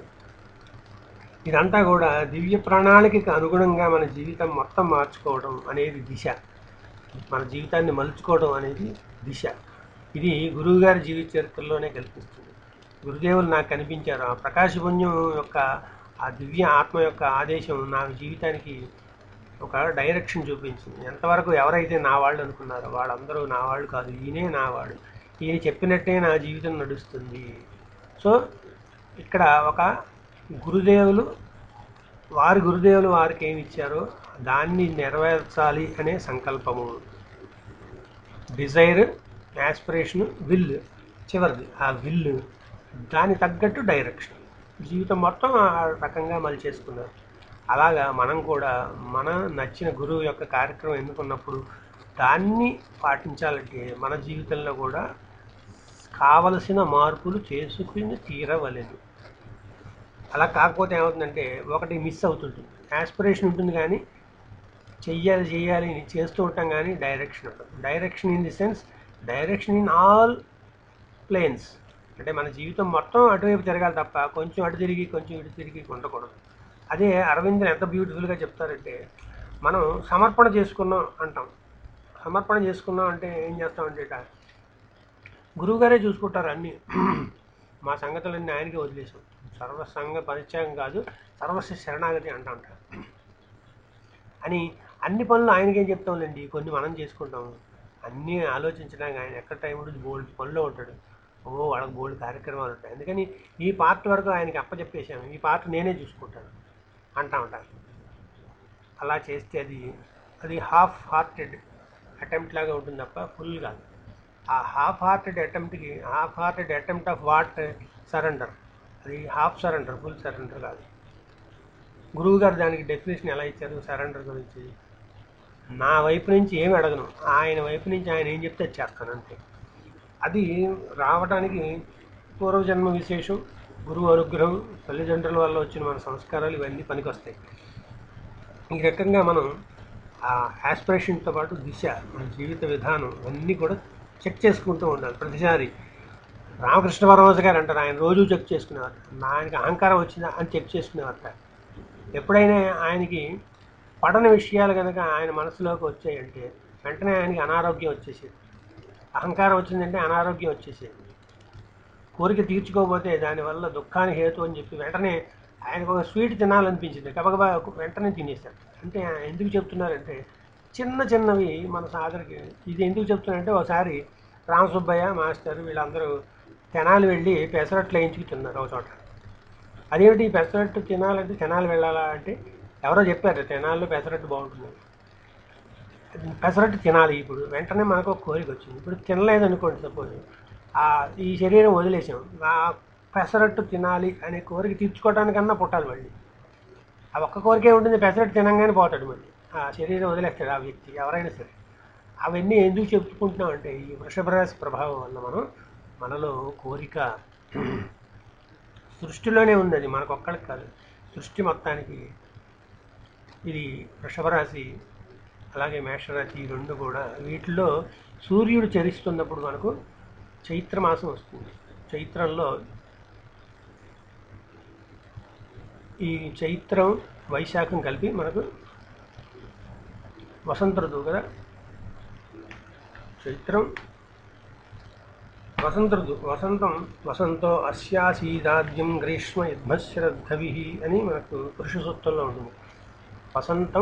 ఇదంతా కూడా దివ్య ప్రణాళికకు అనుగుణంగా మన జీవితం మొత్తం మార్చుకోవడం అనేది దిశ మన జీవితాన్ని మలుచుకోవడం అనేది దిశ ఇది గురువుగారి జీవిత చరిత్రలోనే కల్పిస్తుంది గురుదేవులు నాకు కనిపించారు ఆ ప్రకాశపుణ్యం యొక్క ఆ దివ్య ఆత్మ యొక్క ఆదేశం నా జీవితానికి ఒక డైరెక్షన్ చూపించింది ఎంతవరకు ఎవరైతే నా వాళ్ళు అనుకున్నారో వాళ్ళందరూ నా వాళ్ళు కాదు ఈయనే నా వాడు ఈయన చెప్పినట్టే నా జీవితం నడుస్తుంది సో ఇక్కడ ఒక గురుదేవులు వారి గురుదేవులు వారికి ఏమి ఇచ్చారో దాన్ని నెరవేర్చాలి అనే సంకల్పము డిజైర్ యాస్పిరేషన్ విల్ చివరిది ఆ విల్ దాని తగ్గట్టు డైరెక్షన్ జీవితం మొత్తం ఆ రకంగా మలిచేసుకున్నారు అలాగా మనం కూడా మన నచ్చిన గురువు యొక్క కార్యక్రమం ఎన్నుకున్నప్పుడు దాన్ని పాటించాలంటే మన జీవితంలో కూడా కావలసిన మార్పులు చేసుకుని తీరవలెను అలా కాకపోతే ఏమవుతుందంటే ఒకటి మిస్ అవుతుంటుంది యాస్పిరేషన్ ఉంటుంది కానీ చెయ్యాలి చెయ్యాలి అని చేస్తూ ఉంటాం కానీ డైరెక్షన్ ఉండదు direction in the sense direction in all planes అంటే మన జీవితం మొత్తం అటువైపు తిరగాలి తప్ప కొంచెం అటు తిరిగి కొంచెం ఇటు తిరిగి ఉండకూడదు అదే అరవింద్ ఎంత బ్యూటిఫుల్గా చెప్తారంటే మనం సమర్పణ చేసుకున్నాం అంటాం సమర్పణ చేసుకున్నాం అంటే ఏం చేస్తామంటే ఇట గురువుగారే చూసుకుంటారు అన్నీ మా సంగతులన్నీ ఆయనకే వదిలేసాం సర్వసంగ పరిత్యాగం కాదు సర్వస్వ శరణాగతి అంటా ఉంటారు అని అన్ని పనులు ఆయనకేం చెప్తాంలేండి కొన్ని మనం చేసుకుంటాము అన్నీ ఆలోచించడానికి ఆయన ఎక్కడ టైం ఉంటుంది బోల్డ్ పనిలో ఉంటాడు ఓ వాళ్ళకి బోల్డ్ కార్యక్రమాలు ఉంటాయి అందుకని ఈ పార్ట్ వరకు ఆయనకి అప్పచెప్పేసాము ఈ పార్ట్ నేనే చూసుకుంటాను అంటా ఉంటాను అలా చేస్తే అది అది హాఫ్ హార్టెడ్ అటెంప్ట్ లాగా ఉంటుంది తప్ప ఫుల్ కాదు ఆ హాఫ్ హార్టెడ్ అటెంప్ట్కి half hearted attempt of what surrender అది హాఫ్ సరెండర్ ఫుల్ సరెండర్ కాదు గురువు గారు దానికి డెఫినేషన్ ఎలా ఇచ్చారు సరెండర్ గురించి నా వైపు నుంచి ఏమి అడగను ఆయన వైపు నుంచి ఆయన ఏం చెప్తే అది చేస్తాను అంతే అది రావడానికి పూర్వజన్మ విశేషం గురువు అనుగ్రహం తల్లిదండ్రుల వల్ల వచ్చిన మన సంస్కారాలు ఇవన్నీ పనికొస్తాయి ఈ రకంగా మనం ఆ యాస్పిరేషన్తో పాటు దిశ మన జీవిత విధానం అన్నీ కూడా చెక్ చేసుకుంటూ ఉండాలి ప్రతిసారి రామకృష్ణ పరమహంస గారు అంటారు ఆయన రోజు చెక్ చేసుకునేవారు ఆయనకి అహంకారం వచ్చిందా అని చెక్ చేసుకునేవారట ఎప్పుడైనా ఆయనకి పడని విషయాలు కనుక ఆయన మనసులోకి వచ్చాయంటే వెంటనే ఆయనకి అనారోగ్యం వచ్చేసేది అహంకారం వచ్చిందంటే అనారోగ్యం వచ్చేసేది కోరిక తీర్చుకోకపోతే దానివల్ల దుఃఖానికి హేతు అని చెప్పి వెంటనే ఆయనకు ఒక స్వీట్ తినాలనిపించింది గబగబా వెంటనే తినేశారు అంటే ఆయన ఎందుకు చెప్తున్నారంటే చిన్న చిన్నవి మన సాధనకి ఇది ఎందుకు చెప్తున్నారంటే ఒకసారి రామసుబ్బయ్య మాస్టర్ వీళ్ళందరూ తెనాలి వెళ్ళి పెసరట్లు వేయించుకు తిన్నారు ఒక చోట అదేమిటి ఈ పెసరట్టు తినాలంటే తెనాలి వెళ్ళాలా అంటే ఎవరో చెప్పారు తెనాలిలో పెసరట్టు బాగుంటుంది పెసరట్టు తినాలి ఇప్పుడు వెంటనే మనకు ఒక కోరిక వచ్చింది ఇప్పుడు తినలేదు అనుకోండి సపోజ్ ఆ ఈ శరీరం వదిలేసాం ఆ పెసరట్టు తినాలి అనే కోరిక తీర్చుకోవడానికన్నా పుట్టాలి మళ్ళీ ఆ ఒక్క కోరికే ఉంటుంది పెసరట్టు తినంగానే పోతాడు మళ్ళీ ఆ శరీరం వదిలేస్తాడు ఆ వ్యక్తి ఎవరైనా సరే అవన్నీ ఎందుకు చెప్పుకుంటున్నాం అంటే ఈ వృషభ రాశి ప్రభావం వల్ల మనం మనలో కోరిక సృష్టిలోనే ఉంది అది మనకు ఒక్కడికి కాదు సృష్టి మొత్తానికి ఇది వృషభ రాశి అలాగే మేషరాశి ఈ రెండు కూడా వీటిలో సూర్యుడు చరిస్తున్నప్పుడు మనకు చైత్రమాసం వస్తుంది చైత్రంలో ఈ చైత్రం వైశాఖం కలిపి మనకు వసంత ఋతువు కదా చైత్రం వసంత ఋతువు వసంతం వసంతో అస్యాసీదాద్యం గ్రీష్మ యద్మశ్రద్ధవి అని మనకు పురుష సూక్తంలో ఉంటుంది వసంతం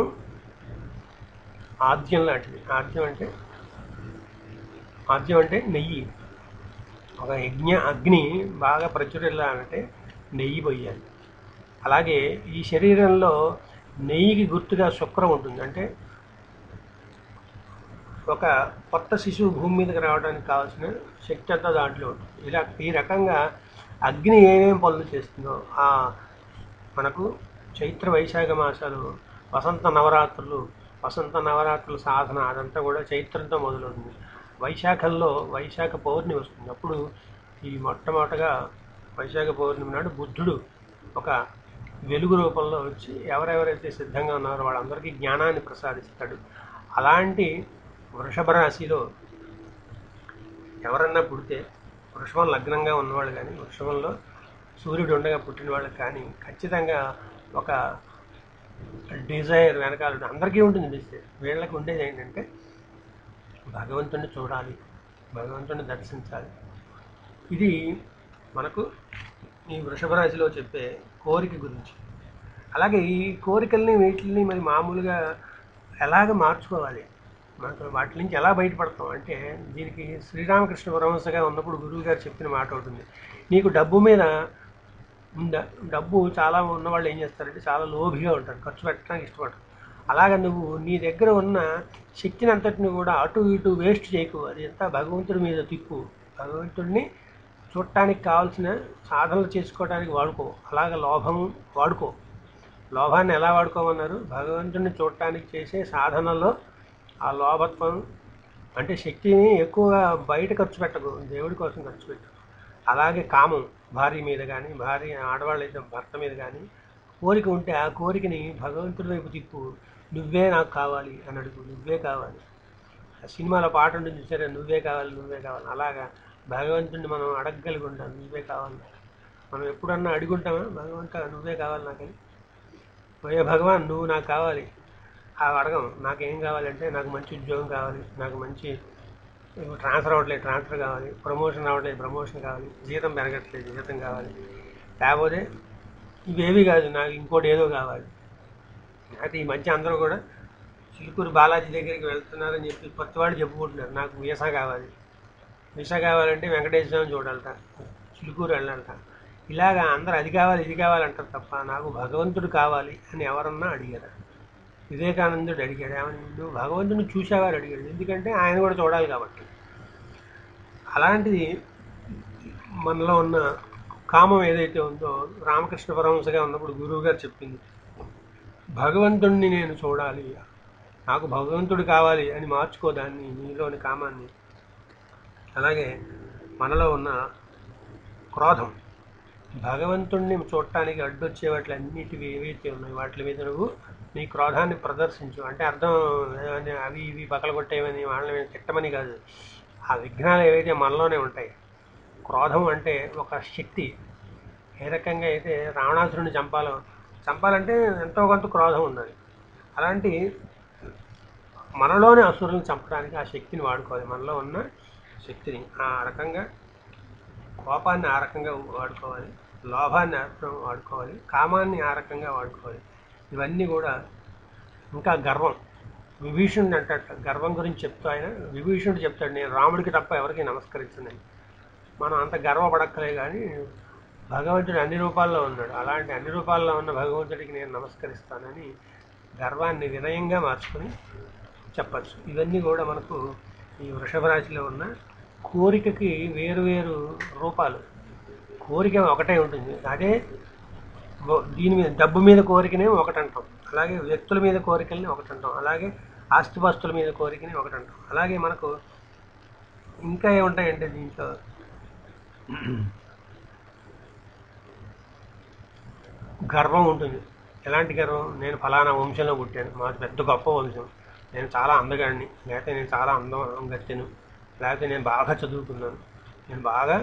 ఆద్యం లాంటిది ఆద్యం అంటే ఆద్యం అంటే నెయ్యి ఒక యజ్ఞ అగ్ని బాగా ప్రచురిల్లాలంటే నెయ్యి పోయాలి అలాగే ఈ శరీరంలో నెయ్యికి గుర్తుగా శుక్రం ఉంటుంది అంటే ఒక కొత్త శిశువు భూమి మీదకి రావడానికి కావాల్సిన శక్తి అంతా దాంట్లో ఉంటుంది ఇలా ఈ రకంగా అగ్ని ఏమేం పనులు చేస్తుందో ఆ మనకు చైత్ర వైశాఖ మాసాలు వసంత నవరాత్రులు వసంత నవరాత్రుల సాధన అదంతా కూడా చైత్రంతో మొదలవుతుంది వైశాఖంలో వైశాఖ పౌర్ణమి వస్తుంది అప్పుడు ఈ మొట్టమొదటగా వైశాఖ పౌర్ణమి నాడు బుద్ధుడు ఒక వెలుగు రూపంలో వచ్చి ఎవరెవరైతే సిద్ధంగా ఉన్నారో వాళ్ళందరికీ జ్ఞానాన్ని ప్రసాదిస్తాడు అలాంటి వృషభ రాశిలో ఎవరన్నా పుడితే వృషభం లగ్నంగా ఉన్నవాళ్ళు కానీ వృషభంలో సూర్యుడు ఉండగా పుట్టిన వాళ్ళు కానీ ఖచ్చితంగా ఒక డిజైర్ వెనకాల అందరికీ ఉంటుంది డిజైర్ వీళ్ళకి ఉండేది ఏంటంటే భగవంతుడిని చూడాలి భగవంతుడిని దర్శించాలి ఇది మనకు ఈ వృషభ రాశిలో చెప్పే కోరిక గురించి అలాగే ఈ కోరికల్ని వీటిని మరి మామూలుగా ఎలాగ మార్చుకోవాలి మనకు వాటి నుంచి ఎలా బయటపడతాం అంటే దీనికి శ్రీరామకృష్ణ పరమహంసగా ఉన్నప్పుడు గురువు గారు చెప్పిన మాట ఉంటుంది నీకు డబ్బు మీద ఉందా డబ్బు చాలా ఉన్నవాళ్ళు ఏం చేస్తారంటే చాలా లోభిగా ఉంటారు ఖర్చు పెట్టడానికి ఇష్టపడరు అలాగ నువ్వు నీ దగ్గర ఉన్న శక్తిని అంతటిని కూడా అటు ఇటు వేస్ట్ చేయకు అది ఎంత భగవంతుడి మీద తిప్పు భగవంతుడిని చూడటానికి కావాల్సిన సాధనలు చేసుకోవడానికి వాడుకో అలాగ లోభం వాడుకో లోభాన్ని ఎలా వాడుకోమన్నారు భగవంతుడిని చూడటానికి చేసే సాధనలో ఆ లోభత్వం అంటే శక్తిని ఎక్కువగా బయట ఖర్చు పెట్టకు దేవుడి కోసం ఖర్చు పెట్టు అలాగే కామం భార్య మీద కానీ భార్య ఆడవాళ్ళ అయితే భర్త మీద కానీ కోరిక ఉంటే ఆ కోరికని భగవంతుడి వైపు తిప్పు నువ్వే నాకు కావాలి అని అడుగు నువ్వే కావాలి ఆ సినిమాలో పాట ఉంటుంది సరే నువ్వే కావాలి నువ్వే కావాలి అలాగా భగవంతుడిని మనం అడగగలిగి ఉంటాం నువ్వే కావాలి మనం ఎప్పుడన్నా అడుగుంటామా భగవంతుడా నువ్వే కావాలి నాకని పోయే భగవాన్ నువ్వు నాకు కావాలి ఆ అడగం నాకేం కావాలంటే నాకు మంచి ఉద్యోగం కావాలి నాకు మంచి ట్రాన్స్ఫర్ అవ్వట్లేదు ట్రాన్స్ఫర్ కావాలి ప్రమోషన్ అవ్వట్లేదు ప్రమోషన్ కావాలి జీతం పెరగట్లేదు జీతం కావాలి లేకపోతే ఇవేవి కాదు నాకు ఇంకోటి ఏదో కావాలి అయితే ఈ మధ్య అందరూ కూడా చిలుకూరు బాలాజీ దగ్గరికి వెళ్తున్నారని చెప్పి కొత్త వాళ్ళు చెప్పుకుంటున్నారు నాకు వీసా కావాలి వీసా కావాలంటే వెంకటేశ్వర స్వామిని చూడాలట చిలుకూరు వెళ్ళాలట ఇలాగా అందరూ అది కావాలి ఇది కావాలంటారు తప్ప నాకు భగవంతుడు కావాలి అని ఎవరన్నా అడిగారు వివేకానందుడు అడిగాడు ఏమని నువ్వు భగవంతుని చూసావారు అడిగాడు ఎందుకంటే ఆయన కూడా చూడాలి కాబట్టి అలాంటిది మనలో ఉన్న కామం ఏదైతే ఉందో రామకృష్ణ పరమహంసగా ఉన్నప్పుడు గురువు గారు చెప్పింది భగవంతుణ్ణి నేను చూడాలి నాకు భగవంతుడు కావాలి అని మార్చుకో దాన్ని నీలోని కామాన్ని అలాగే మనలో ఉన్న క్రోధం భగవంతుణ్ణి చూడటానికి అడ్డొచ్చే వాటి అన్నిటివి ఏవైతే ఉన్నాయో వాటి మీద నువ్వు నీ క్రోధాన్ని ప్రదర్శించు అంటే అర్థం ఏమని అవి ఇవి పగలగొట్టేవని వాళ్ళని మీద తిట్టమని కాదు ఆ విఘ్నాలు ఏవైతే మనలోనే ఉంటాయి క్రోధం అంటే ఒక శక్తి ఏ రకంగా అయితే రావణాసురుని చంపాలో చంపాలంటే ఎంతో కొంత క్రోధం ఉండాలి అలాంటి మనలోని అసురులను చంపడానికి ఆ శక్తిని వాడుకోవాలి మనలో ఉన్న శక్తిని ఆ రకంగా కోపాన్ని ఆ రకంగా వాడుకోవాలి లోభాన్ని ఆ రకంగా వాడుకోవాలి కామాన్ని ఆ రకంగా వాడుకోవాలి ఇవన్నీ కూడా ఇంకా గర్వం విభీషణుడు అంటాడు గర్వం గురించి చెప్తూ ఆయన విభీషణుడు చెప్తాడు నేను రాముడికి తప్ప ఎవరికి నమస్కరించనని మనం అంత గర్వపడక్కలే కానీ భగవంతుడు అన్ని రూపాల్లో ఉన్నాడు అలాంటి అన్ని రూపాల్లో ఉన్న భగవంతుడికి నేను నమస్కరిస్తానని గర్వాన్ని వినయంగా మార్చుకొని చెప్పచ్చు ఇవన్నీ కూడా మనకు ఈ వృషభ రాశిలో ఉన్న కోరికకి వేరు వేరు రూపాలు కోరిక ఒకటే ఉంటుంది అదే గో- దీని మీద డబ్బు మీద కోరికనే ఒకటి అంటాం అలాగే వ్యక్తుల మీద కోరికల్ని ఒకటి అంటాం అలాగే ఆస్తిపాస్తుల మీద కోరికని ఒకటి అంటాం అలాగే మనకు ఇంకా ఏముంటాయంటే దీంట్లో గర్వం ఉంటుంది ఎలాంటి గర్వం నేను ఫలానా వంశంలో పుట్టాను మాది పెద్ద గొప్ప వంశం నేను చాలా అందగాడిని లేకపోతే నేను చాలా అందం గత్తెను లేకపోతే నేను బాగా చదువుకున్నాను నేను బాగా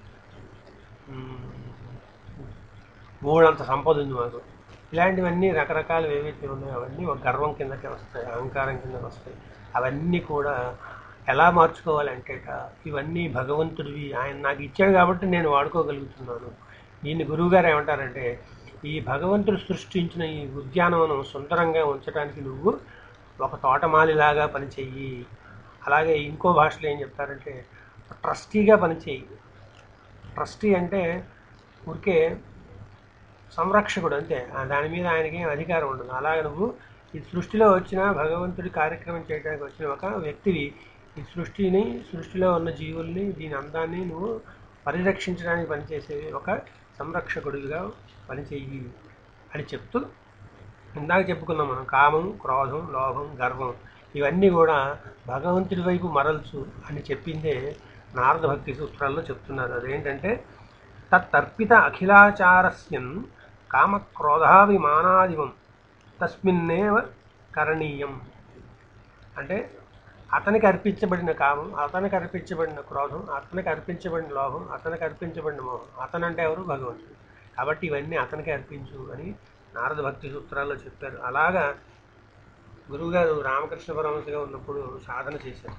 మూడంత సంపద ఉంది మాకు ఇలాంటివన్నీ రకరకాలు ఏవైతే ఉన్నాయో అవన్నీ ఒక గర్వం కిందకే వస్తాయి అహంకారం కిందకి వస్తాయి అవన్నీ కూడా ఎలా మార్చుకోవాలంటేట ఇవన్నీ భగవంతుడివి ఆయన నాకు ఇచ్చాడు కాబట్టి నేను వాడుకోగలుగుతున్నాను దీన్ని గురువుగారు ఏమంటారంటే ఈ భగవంతుడు సృష్టించిన ఈ ఉద్యానవనం సుందరంగా ఉంచడానికి నువ్వు ఒక తోటమాలిలాగా పనిచెయ్యి అలాగే ఇంకో భాషలో ఏం చెప్తారంటే ట్రస్టీగా పనిచేయి ట్రస్టీ అంటే ఊరికే సంరక్షకుడు అంతే ఆ దాని మీద ఆయనకి ఏం అధికారం ఉండదు అలాగే నువ్వు ఈ సృష్టిలో వచ్చిన భగవంతుడి కార్యక్రమం చేయడానికి వచ్చిన ఒక వ్యక్తివి ఈ సృష్టిని సృష్టిలో ఉన్న జీవుల్ని దీని అందాన్ని నువ్వు పరిరక్షించడానికి పనిచేసేవి ఒక సంరక్షకుడిగా పనిచేయి అని చెప్తూ ఇందాక చెప్పుకున్నాం మనం కామం క్రోధం లోభం గర్వం ఇవన్నీ కూడా భగవంతుడి వైపు మరల్చు అని చెప్పిందే నారద భక్తి సూత్రాల్లో చెప్తున్నారు అదేంటంటే తత్తర్పిత అఖిలాచారస్యన్ కామక్రోధాభిమానాదివం తస్మిన్నేవ కరణీయం అంటే అతనికి అర్పించబడిన కామం అతనికి అర్పించబడిన క్రోధం అతనికి అర్పించబడిన లోభం అతనికి అర్పించబడిన మోహం అతను అంటే ఎవరు భగవంతుడు కాబట్టి ఇవన్నీ అతనికి అర్పించు అని నారద భక్తి సూత్రాల్లో చెప్పారు అలాగా గురువుగారు రామకృష్ణ పరమహంసగా ఉన్నప్పుడు సాధన చేశారు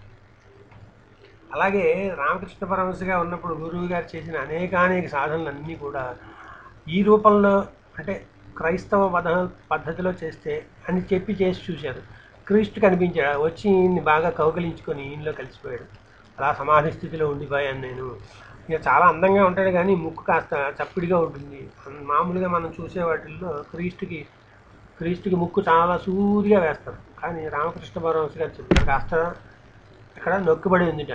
అలాగే రామకృష్ణ పరమహంసగా ఉన్నప్పుడు గురువు గారు చేసిన అనేకానేక సాధనలన్నీ కూడా ఈ రూపంలో అంటే క్రైస్తవ పద పద్ధతిలో చేస్తే అని చెప్పి చేసి చూశారు క్రీస్తు కనిపించాడు వచ్చి ఈయన్ని బాగా కౌగలించుకొని ఈయనలో కలిసిపోయాడు అలా సమాధి స్థితిలో ఉండిపోయాను నేను ఇక చాలా అందంగా ఉంటాడు కానీ ముక్కు కాస్త చప్పిడిగా ఉంటుంది అన్- మామూలుగా మనం చూసే వాటిల్లో క్రీస్తుకి క్రీస్తుకి ముక్కు చాలా సూదిగా వేస్తారు కానీ రామకృష్ణ పరమహంస గారు చెప్తారు కాస్త ఇక్కడ నొక్కుబడి ఉందిట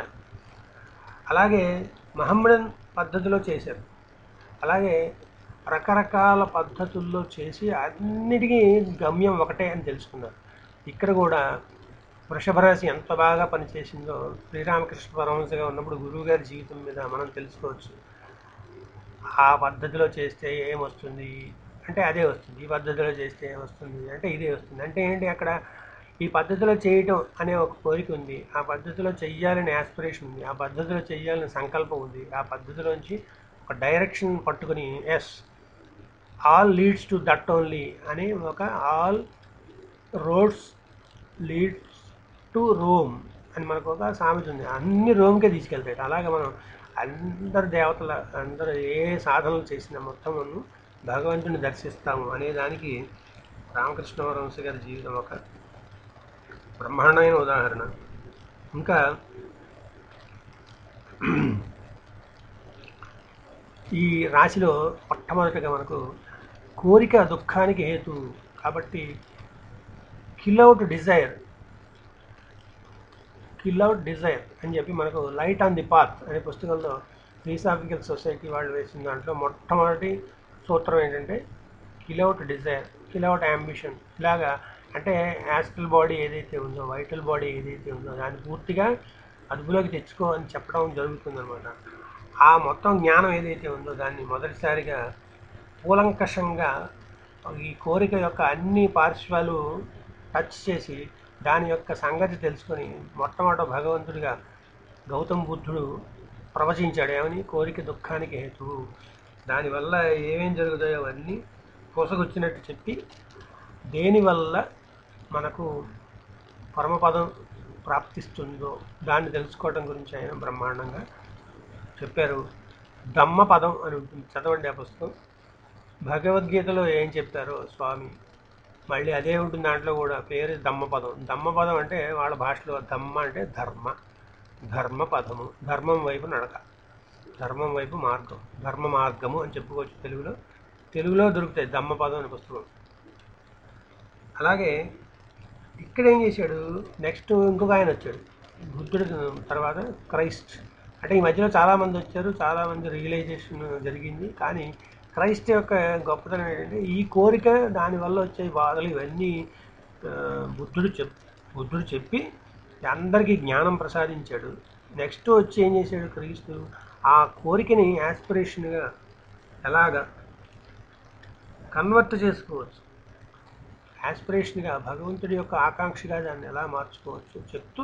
అలాగే మహమ్మదన్ పద్ధతిలో చేశారు అలాగే రకరకాల పద్ధతుల్లో చేసి అన్నిటికీ గమ్యం ఒకటే అని తెలుసుకున్నారు ఇక్కడ కూడా వృషభ రాశి ఎంత బాగా పనిచేసిందో శ్రీరామకృష్ణ పరమహంసగా ఉన్నప్పుడు గురువుగారి జీవితం మీద మనం తెలుసుకోవచ్చు ఆ పద్ధతిలో చేస్తే ఏమొస్తుంది అంటే అదే వస్తుంది ఈ పద్ధతిలో చేస్తే ఏమొస్తుంది అంటే ఇదే వస్తుంది అంటే ఏంటి అక్కడ ఈ pద్ధతిలో చేయటం అనే ఒక కోరిక ఉంది ఆ పద్ధతిలో చెయ్యాలనే ఆస్పిరేషన్ ఉంది ఆ పద్ధతిలో చెయ్యాలనే సంకల్పం ఉంది ఆ పద్ధతిలోంచి ఒక డైరెక్షన్ పట్టుకుని as all leads to that only అని ఒక all roads leads to Rome అని మనకు ఒక సామెత ఉంది అన్ని రోమ్కే తీసుకెళ్తాయి అలాగే మనం అందరు దేవతల అందరూ ఏ సాధనలు చేసినా మొత్తం మనం భగవంతుని దర్శిస్తాము అనే దానికి రామకృష్ణ పరమహంస గారి జీవితం ఒక బ్రహ్మాండమైన ఉదాహరణ ఇంకా ఈ రాశిలో మొట్టమొదటిగా మనకు కోరిక దుఃఖానికి హేతు కాబట్టి kill out desire kill out desire అని చెప్పి మనకు లైట్ ఆన్ ది పాత్ అనే పుస్తకంలో థియోసాఫికల్ సొసైటీ వాళ్ళు వేసిన దాంట్లో మొట్టమొదటి సూత్రం ఏంటంటే kill out desire kill out ambition ఇలాగా అంటే యాస్ట్రల్ బాడీ ఏదైతే ఉందో వైటల్ బాడీ ఏదైతే ఉందో దాన్ని పూర్తిగా అదుపులోకి తెచ్చుకో అని చెప్పడం జరుగుతుందన్నమాట ఆ మొత్తం జ్ఞానం ఏదైతే ఉందో దాన్ని మొదటిసారిగా కూలంకషంగా ఈ కోరిక యొక్క అన్ని పార్శ్వాలు టచ్ చేసి దాని యొక్క సంగతి తెలుసుకొని మొట్టమొదట భగవంతుడిగా గౌతమ బుద్ధుడు ప్రవచించాడు ఏమని కోరిక దుఃఖానికి హేతువు దానివల్ల ఏమేం జరుగుతాయో అవన్నీ పొసగొచ్చినట్టు చెప్పి దేనివల్ల మనకు పరమపదం ప్రాప్తిస్తుందో దాన్ని తెలుసుకోవడం గురించి ఆయన బ్రహ్మాండంగా చెప్పారు ధమ్మపదం అని ఉంటుంది చదవండి ఆ పుస్తకం భగవద్గీతలో ఏం చెప్పారో స్వామి మళ్ళీ అదే ఉంటుంది దాంట్లో కూడా పేరు దమ్మపదం దమ్మపదం అంటే వాళ్ళ భాషలో దమ్మ అంటే ధర్మ ధర్మ పదము ధర్మం వైపు నడక ధర్మం వైపు మార్గం ధర్మ మార్గము అని చెప్పుకోవచ్చు తెలుగులో తెలుగులో దొరుకుతాయి దమ్మపదం అనే పుస్తకం అలాగే ఇక్కడ ఏం చేశాడు నెక్స్ట్ ఇంకొక ఆయన వచ్చాడు బుద్ధుడు తర్వాత క్రైస్ట్ అంటే ఈ మధ్యలో చాలామంది వచ్చారు చాలామంది రియలైజేషన్ జరిగింది కానీ క్రైస్ట్ యొక్క గొప్పతనం ఏంటంటే ఈ కోరిక దానివల్ల వచ్చే బాధలు ఇవన్నీ ఆ, బుద్ధుడు చెప్ బుద్ధుడు చెప్పి అందరికీ జ్ఞానం ప్రసాదించాడు నెక్స్ట్ వచ్చి ఏం చేశాడు క్రీస్తు ఆ కోరికని యాస్పిరేషన్గా ఎలాగా కన్వర్ట్ చేసుకోవచ్చు యాస్పిరేషన్గా భగవంతుడి యొక్క ఆకాంక్షగా దాన్ని ఎలా మార్చుకోవచ్చు చెప్తూ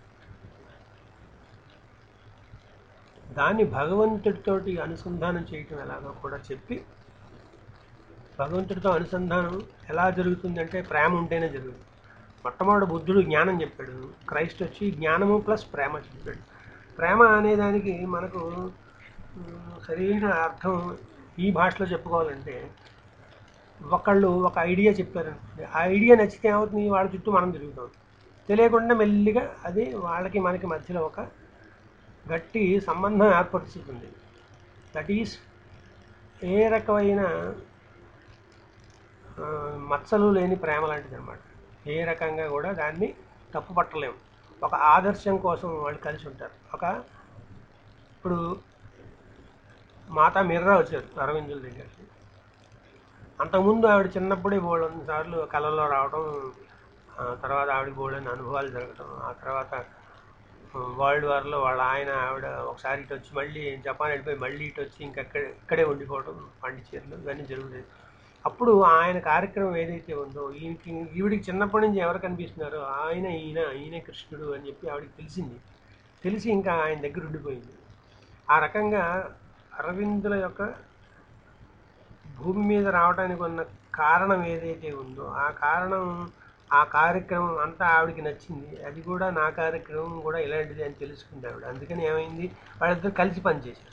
దాన్ని భగవంతుడితోటి అనుసంధానం చేయటం ఎలాగో కూడా చెప్పి భగవంతుడితో అనుసంధానం ఎలా జరుగుతుందంటే ప్రేమ ఉంటేనే జరుగుతుంది మొట్టమొదటి బుద్ధుడు జ్ఞానం చెప్పాడు క్రైస్ట్ వచ్చి జ్ఞానము ప్లస్ ప్రేమ చెప్పాడు ప్రేమ అనేదానికి మనకు ఉమ్, సరైన అర్థం ఈ భాషలో చెప్పుకోవాలంటే ఒకళ్ళు ఒక ఐడియా చెప్పారనుకోండి ఆ ఐడియా నచ్చితే ఏమవుతుంది వాళ్ళ చుట్టూ మనం తిరుగుతాం తెలియకుండా మెల్లిగా అది వాళ్ళకి మనకి మధ్యలో ఒక గట్టి సంబంధం ఏర్పరుస్తుంది దట్ ఈస్ ఏ రకమైన ఆ, మచ్చలు లేని ప్రేమ లాంటిది అనమాట ఏ రకంగా కూడా దాన్ని తప్పు పట్టలేము ఒక ఆదర్శం కోసం వాళ్ళు కలిసి ఉంటారు ఒక ఇప్పుడు మాతా మిర్రా వచ్చారు అరవిందుల దగ్గరికి అంతకుముందు ఆవిడ చిన్నప్పుడే బోళ్ళని సార్లు కళలో రావడం ఆ తర్వాత ఆవిడ బోళ్ళని అనుభవాలు జరగడం ఆ తర్వాత వరల్డ్ వార్లో వాళ్ళ ఆయన ఆవిడ ఒకసారి ఇటు వచ్చి మళ్ళీ జపాన్ వెళ్ళిపోయి మళ్ళీ ఇటు వచ్చి ఇంకా ఇక్కడే ఇక్కడే ఉండిపోవడం పాండిచేరిలో ఇవన్నీ జరుగుతాయి అప్పుడు ఆయన కార్యక్రమం ఏదైతే ఉందో ఈయనకి ఈవిడికి చిన్నప్పటి నుంచి ఎవరు కనిపిస్తున్నారో ఆయన ఈయన ఈయనే కృష్ణుడు అని చెప్పి ఆవిడకి తెలిసింది తెలిసి ఇంకా ఆయన దగ్గర ఉండిపోయింది ఆ రకంగా అరవిందుల యొక్క భూమి మీద రావడానికి ఉన్న కారణం ఏదైతే ఉందో ఆ కారణం ఆ కార్యక్రమం అంతా ఆవిడకి నచ్చింది అది కూడా నా కార్యక్రమం కూడా ఇలాంటిది అని తెలుసుకుంది ఆవిడ అందుకని ఏమైంది వాళ్ళిద్దరు కలిసి పనిచేశారు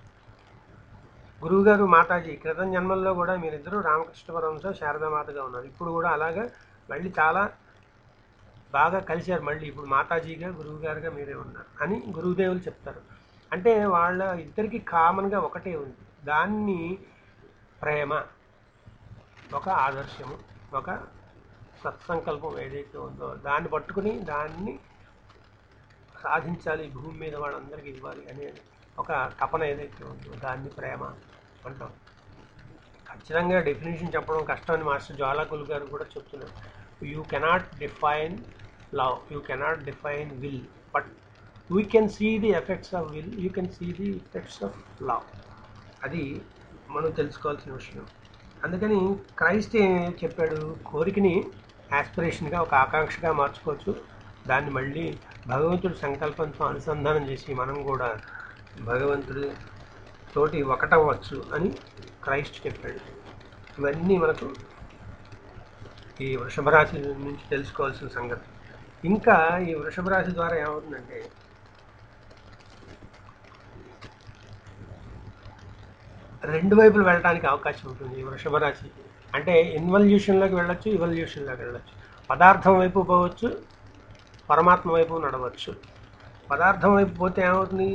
గురువుగారు మాతాజీ క్రితం జన్మల్లో కూడా మీరిద్దరూ రామకృష్ణ పరమహంస శారదామాతగా ఉన్నారు ఇప్పుడు కూడా అలాగా మళ్ళీ చాలా బాగా కలిశారు మళ్ళీ ఇప్పుడు మాతాజీగా గురువుగారుగా మీరే ఉన్నారు అని గురువుదేవులు చెప్తారు అంటే వాళ్ళ ఇద్దరికి కామన్గా ఒకటే ఉంది దాన్ని ప్రేమ ఒక ఆదర్శము ఒక సత్సంకల్పం ఏదైతే ఉందో దాన్ని పట్టుకుని దాన్ని సాధించాలి ఈ భూమి మీద వాళ్ళందరికీ ఇవ్వాలి అనే ఒక తపన ఏదైతే ఉందో దాన్ని ప్రేమ అంటాం ఖచ్చితంగా డెఫినేషన్ చెప్పడం కష్టం అని మాస్టర్ జ్వాలాకుల్ గారు కూడా చెప్తున్నారు you cannot define love you cannot define will but we can see the effects of will you can see the effects of love అది మనం తెలుసుకోవాల్సిన విషయం అందుకని క్రైస్ట్ ఏం చెప్పాడు కోరికని యాస్పిరేషన్గా ఒక ఆకాంక్షగా మార్చుకోవచ్చు దాన్ని మళ్ళీ భగవంతుడి సంకల్పంతో అనుసంధానం చేసి మనం కూడా భగవంతుడి తోటి ఒకటవ్వచ్చు అని క్రైస్ట్ చెప్పాడు ఇవన్నీ మనకు ఈ వృషభ రాశి నుంచి తెలుసుకోవాల్సిన సంగతి ఇంకా ఈ వృషభ రాశి ద్వారా ఏమవుతుందంటే రెండు వైపులు వెళ్ళడానికి అవకాశం ఉంటుంది ఈ వృషభ రాశి అంటే ఇన్వల్యూషన్లోకి వెళ్ళొచ్చు ఇవల్యూషన్లోకి వెళ్ళొచ్చు పదార్థం వైపు పోవచ్చు పరమాత్మ వైపు నడవచ్చు పదార్థం వైపు పోతే ఏమవుతుంది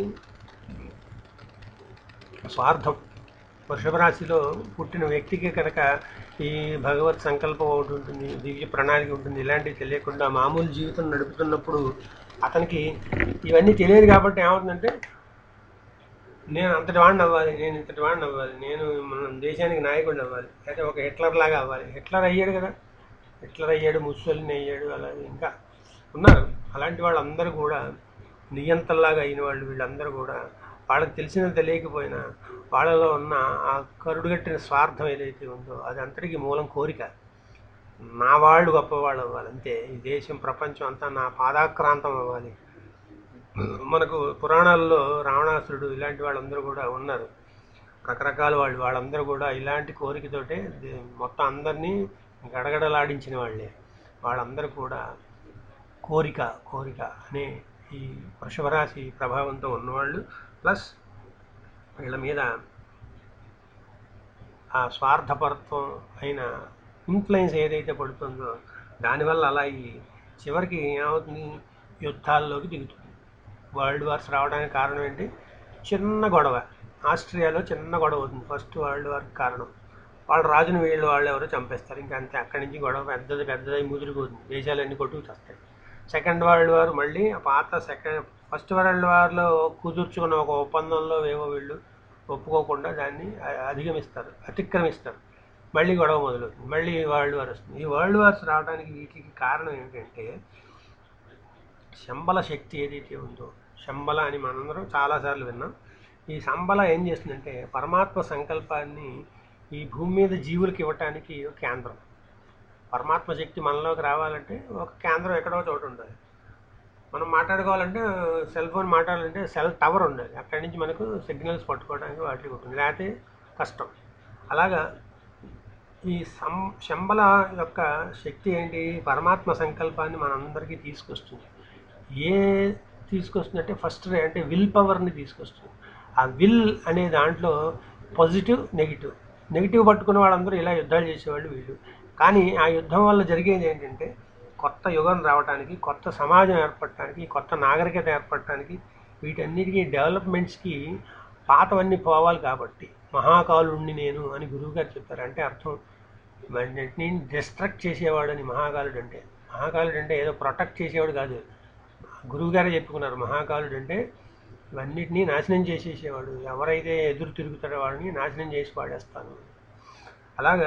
స్వార్థం వృషభ రాశిలో పుట్టిన వ్యక్తికి కనుక ఈ భగవత్ సంకల్పం ఒకటి ఉంటుంది దివ్య ప్రణాళిక ఉంటుంది ఇలాంటివి తెలియకుండా మామూలు జీవితం నడుపుతున్నప్పుడు అతనికి ఇవన్నీ తెలియదు కాబట్టి ఏమవుతుందంటే నేను అంతటి వాడిని అవ్వాలి నేను ఇంతటి వాడిని అవ్వాలి నేను మన దేశానికి నాయకుడిని అవ్వాలి అయితే ఒక హిట్లర్ లాగా అవ్వాలి హిట్లర్ అయ్యాడు కదా హిట్లర్ అయ్యాడు ముస్సోలిని అయ్యాడు అలాగే ఇంకా ఉన్నారు అలాంటి వాళ్ళందరూ కూడా నియంతల్లాగా అయిన వాళ్ళు వీళ్ళందరూ కూడా వాళ్ళకి తెలిసిన తెలియకపోయినా వాళ్ళలో ఉన్న ఆ కరుడుగట్టిన స్వార్థం ఏదైతే ఉందో అది అంతటికి మూలం కోరిక నా వాళ్ళు గొప్పవాళ్ళు అవ్వాలి అంతే ఈ దేశం ప్రపంచం అంతా నా పాదాక్రాంతం అవ్వాలి మనకు పురాణాల్లో రావణాసురుడు ఇలాంటి వాళ్ళందరూ కూడా ఉన్నారు రకరకాల వాళ్ళు వాళ్ళందరూ కూడా ఇలాంటి కోరికతోటే దే- మొత్తం అందరినీ గడగడలాడించిన వాళ్ళే వాళ్ళందరూ కూడా కోరిక కోరిక అనే ఈ వృషభ రాశి ప్రభావంతో ఉన్నవాళ్ళు ప్లస్ వీళ్ళ మీద ఆ స్వార్థపరత్వం అయిన ఇన్ఫ్లుయెన్స్ ఏదైతే పడుతుందో దానివల్ల అలా ఈ చివరికి ఏమవుతుంది యుద్ధాల్లోకి దిగుతుంది వరల్డ్ వార్స్ రావడానికి కారణం ఏంటి చిన్న గొడవ ఆస్ట్రియాలో చిన్న గొడవ అవుతుంది ఫస్ట్ వరల్డ్ వార్కి కారణం వాళ్ళ రాజును వీళ్ళు వాళ్ళు ఎవరో చంపేస్తారు ఇంకా అంతే అక్కడి నుంచి గొడవ పెద్దది పెద్దదై ముదిరిపోతుంది దేశాలన్నీ కొట్టుకు చేస్తాయి సెకండ్ వరల్డ్ వార్ మళ్ళీ ఆ పాత సెకండ్ ఫస్ట్ వరల్డ్ వార్లో కుదుర్చుకున్న ఒక ఒప్పందంలో ఏవో వీళ్ళు ఒప్పుకోకుండా దాన్ని అ- అధిగమిస్తారు అతిక్రమిస్తారు మళ్ళీ గొడవ మొదలవుతుంది మళ్ళీ వరల్డ్ వార్ వస్తుంది ఈ వరల్డ్ వార్స్ రావడానికి వీటికి కారణం ఏంటంటే శంబల శక్తి ఏదైతే ఉందో శంబల అని మనందరం చాలాసార్లు విన్నాం ఈ శంబల ఏం చేస్తుందంటే పరమాత్మ సంకల్పాన్ని ఈ భూమి మీద జీవులకి ఇవ్వటానికి ఒక కేంద్రం పరమాత్మ శక్తి మనలోకి రావాలంటే ఒక కేంద్రం ఎక్కడో చోట ఉండాలి మనం మాట్లాడుకోవాలంటే సెల్ ఫోన్ మాట్లాడాలంటే సెల్ టవర్ ఉండాలి అక్కడి నుంచి మనకు సిగ్నల్స్ పట్టుకోవడానికి వాటికి ఉంటుంది లేకపోతే కష్టం అలాగా ఈ సం శంబల యొక్క శక్తి ఏంటి పరమాత్మ సంకల్పాన్ని మనందరికీ తీసుకొస్తుంది ఏ తీసుకొస్తుందంటే ఫస్ట్ అంటే విల్ పవర్ని తీసుకొస్తుంది ఆ విల్ అనే దాంట్లో పాజిటివ్ నెగిటివ్ నెగిటివ్ పట్టుకున్న వాళ్ళందరూ ఇలా యుద్ధాలు చేసేవాళ్ళు వీళ్ళు కానీ ఆ యుద్ధం వల్ల జరిగేది ఏంటంటే కొత్త యుగం రావడానికి కొత్త సమాజం ఏర్పడటానికి కొత్త నాగరికత ఏర్పడటానికి వీటన్నిటికీ డెవలప్మెంట్స్కి పాతవన్నీ పోవాలి కాబట్టి మహాకాలుణ్ణి నేను అని గురువుగారు చెప్పారు అంటే అర్థం వాటిని డిస్ట్రక్ట్ చేసేవాడని మహాకాలుడు అంటే మహాకాలుడు అంటే ఏదో ప్రొటెక్ట్ చేసేవాడు కాదు గురువుగారే చెప్పుకున్నారు మహాకాలుడు అంటే ఇవన్నిటినీ నాశనం చేసేసేవాడు ఎవరైతే ఎదురు తిరుగుతాడో వాడిని నాశనం చేసి పాడేస్తాను అలాగా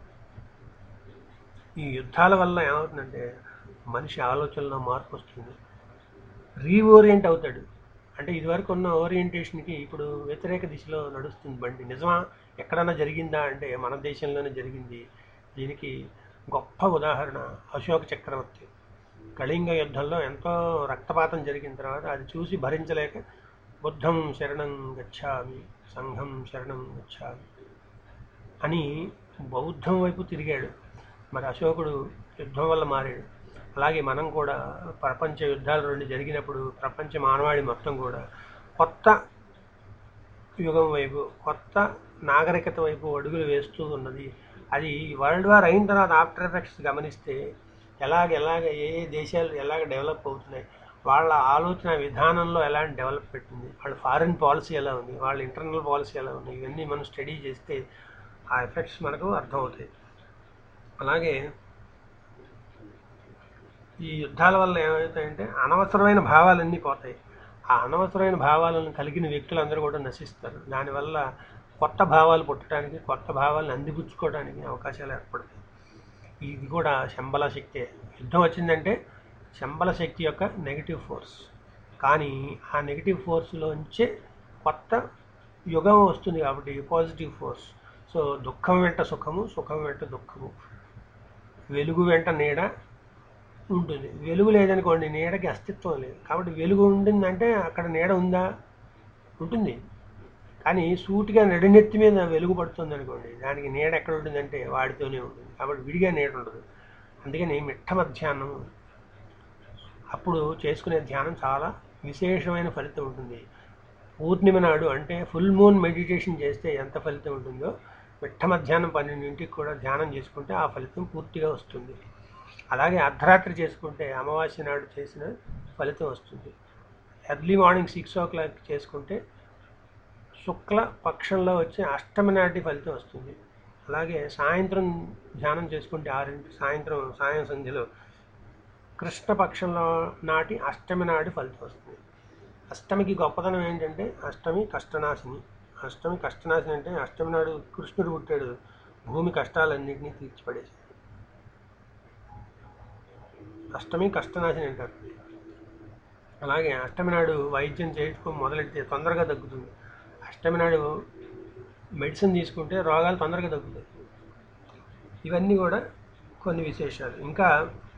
ఈ యుద్ధాల వల్ల ఏమవుతుందంటే మనిషి ఆలోచనలో మార్పు వస్తుంది రీఓరియంట్ అవుతాడు అంటే ఇదివరకు ఉన్న ఓరియంటేషన్కి ఇప్పుడు వ్యతిరేక దిశలో నడుస్తుంది బండి నిజమా ఎక్కడన్నా జరిగిందా అంటే మన దేశంలోనే జరిగింది దీనికి గొప్ప ఉదాహరణ అశోక చక్రవర్తి కళింగ యుద్ధంలో ఎంతో రక్తపాతం జరిగిన తర్వాత అది చూసి భరించలేక బుద్ధం శరణం గచ్చామి సంఘం శరణం గచ్చామి అని బౌద్ధం వైపు తిరిగాడు మరి అశోకుడు యుద్ధం వల్ల మారాడు అలాగే మనం కూడా ప్రపంచ యుద్ధాలు రెండు జరిగినప్పుడు ప్రపంచ మానవాళి మొత్తం కూడా కొత్త యుగం వైపు కొత్త నాగరికత వైపు అడుగులు వేస్తూ ఉన్నది అది వరల్డ్ వార్ అయిన తర్వాత ఆఫ్టర్ ఎఫెక్ట్స్ గమనిస్తే ఎలాగ ఎలాగ ఏ ఏ దేశాలు ఎలాగ డెవలప్ అవుతున్నాయి వాళ్ళ ఆలోచన విధానంలో ఎలాంటి డెవలప్మెంట్ ఉంది వాళ్ళ ఫారిన్ పాలసీ ఎలా ఉంది వాళ్ళ ఇంటర్నల్ పాలసీ ఎలా ఉంది ఇవన్నీ మనం స్టడీ చేస్తే ఆ ఎఫెక్ట్స్ మనకు అర్థమవుతాయి అలాగే ఈ యుద్ధాల వల్ల ఏమవుతాయంటే అనవసరమైన భావాలన్నీ పోతాయి ఆ అనవసరమైన భావాలను కలిగిన వ్యక్తులందరూ కూడా నశిస్తారు దానివల్ల కొత్త భావాలు పుట్టడానికి కొత్త భావాలను అందిపుచ్చుకోవడానికి అవకాశాలు ఏర్పడతాయి ఇది కూడా శంబల శక్తే యుద్ధం వచ్చిందంటే శంబల శక్తి యొక్క నెగిటివ్ ఫోర్స్ కానీ ఆ నెగిటివ్ ఫోర్స్లోంచే కొత్త యుగం వస్తుంది కాబట్టి పాజిటివ్ ఫోర్స్ సో దుఃఖం వెంట సుఖము సుఖం వెంట దుఃఖము వెలుగు వెంట నీడ ఉంటుంది వెలుగు లేదనుకోండి నీడకి అస్తిత్వం లేదు కాబట్టి వెలుగు ఉంటుందంటే అక్కడ నీడ ఉందా ఉంటుంది కానీ సూటిగా నడినెత్తి మీద వెలుగు పడుతుంది అనుకోండి దానికి నీడ ఎక్కడ ఉంటుందంటే వాడితోనే ఉంటుంది కాబట్టి విడిగా నీడ ఉండదు అందుకని మిట్ట మధ్యాహ్నం అప్పుడు చేసుకునే ధ్యానం చాలా విశేషమైన ఫలితం ఉంటుంది పూర్ణిమ నాడు అంటే ఫుల్ మూన్ మెడిటేషన్ చేస్తే ఎంత ఫలితం ఉంటుందో మిట్ట మధ్యాహ్నం పన్నెండింటికి కూడా ధ్యానం చేసుకుంటే ఆ ఫలితం పూర్తిగా వస్తుంది అలాగే అర్ధరాత్రి చేసుకుంటే అమావాస్య నాడు చేసిన ఫలితం వస్తుంది early morning six o'clock చేసుకుంటే శుక్ల పక్షంలో వచ్చే అష్టమి నాటి ఫలితం వస్తుంది అలాగే సాయంత్రం ధ్యానం చేసుకుంటే ఆరింటి సాయంత్రం సాయం సంధ్యలో కృష్ణ పక్షంలో నాటి అష్టమి నాటి ఫలితం వస్తుంది అష్టమికి గొప్పతనం ఏంటంటే అష్టమి కష్టనాశిని అష్టమి కష్టనాశిని అంటే అష్టమి నాడు కృష్ణుడు పుట్టాడు భూమి కష్టాలన్నింటినీ తీర్చిపడేసి అష్టమి కష్టనాశిని అంటారు అలాగే అష్టమి నాడు వైద్యం చేయడం మొదలెడితే తొందరగా తగ్గుతుంది అష్టమి నాడు మెడిసిన్ తీసుకుంటే రోగాలు తొందరగా తగ్గుతాయి ఇవన్నీ కూడా కొన్ని విశేషాలు ఇంకా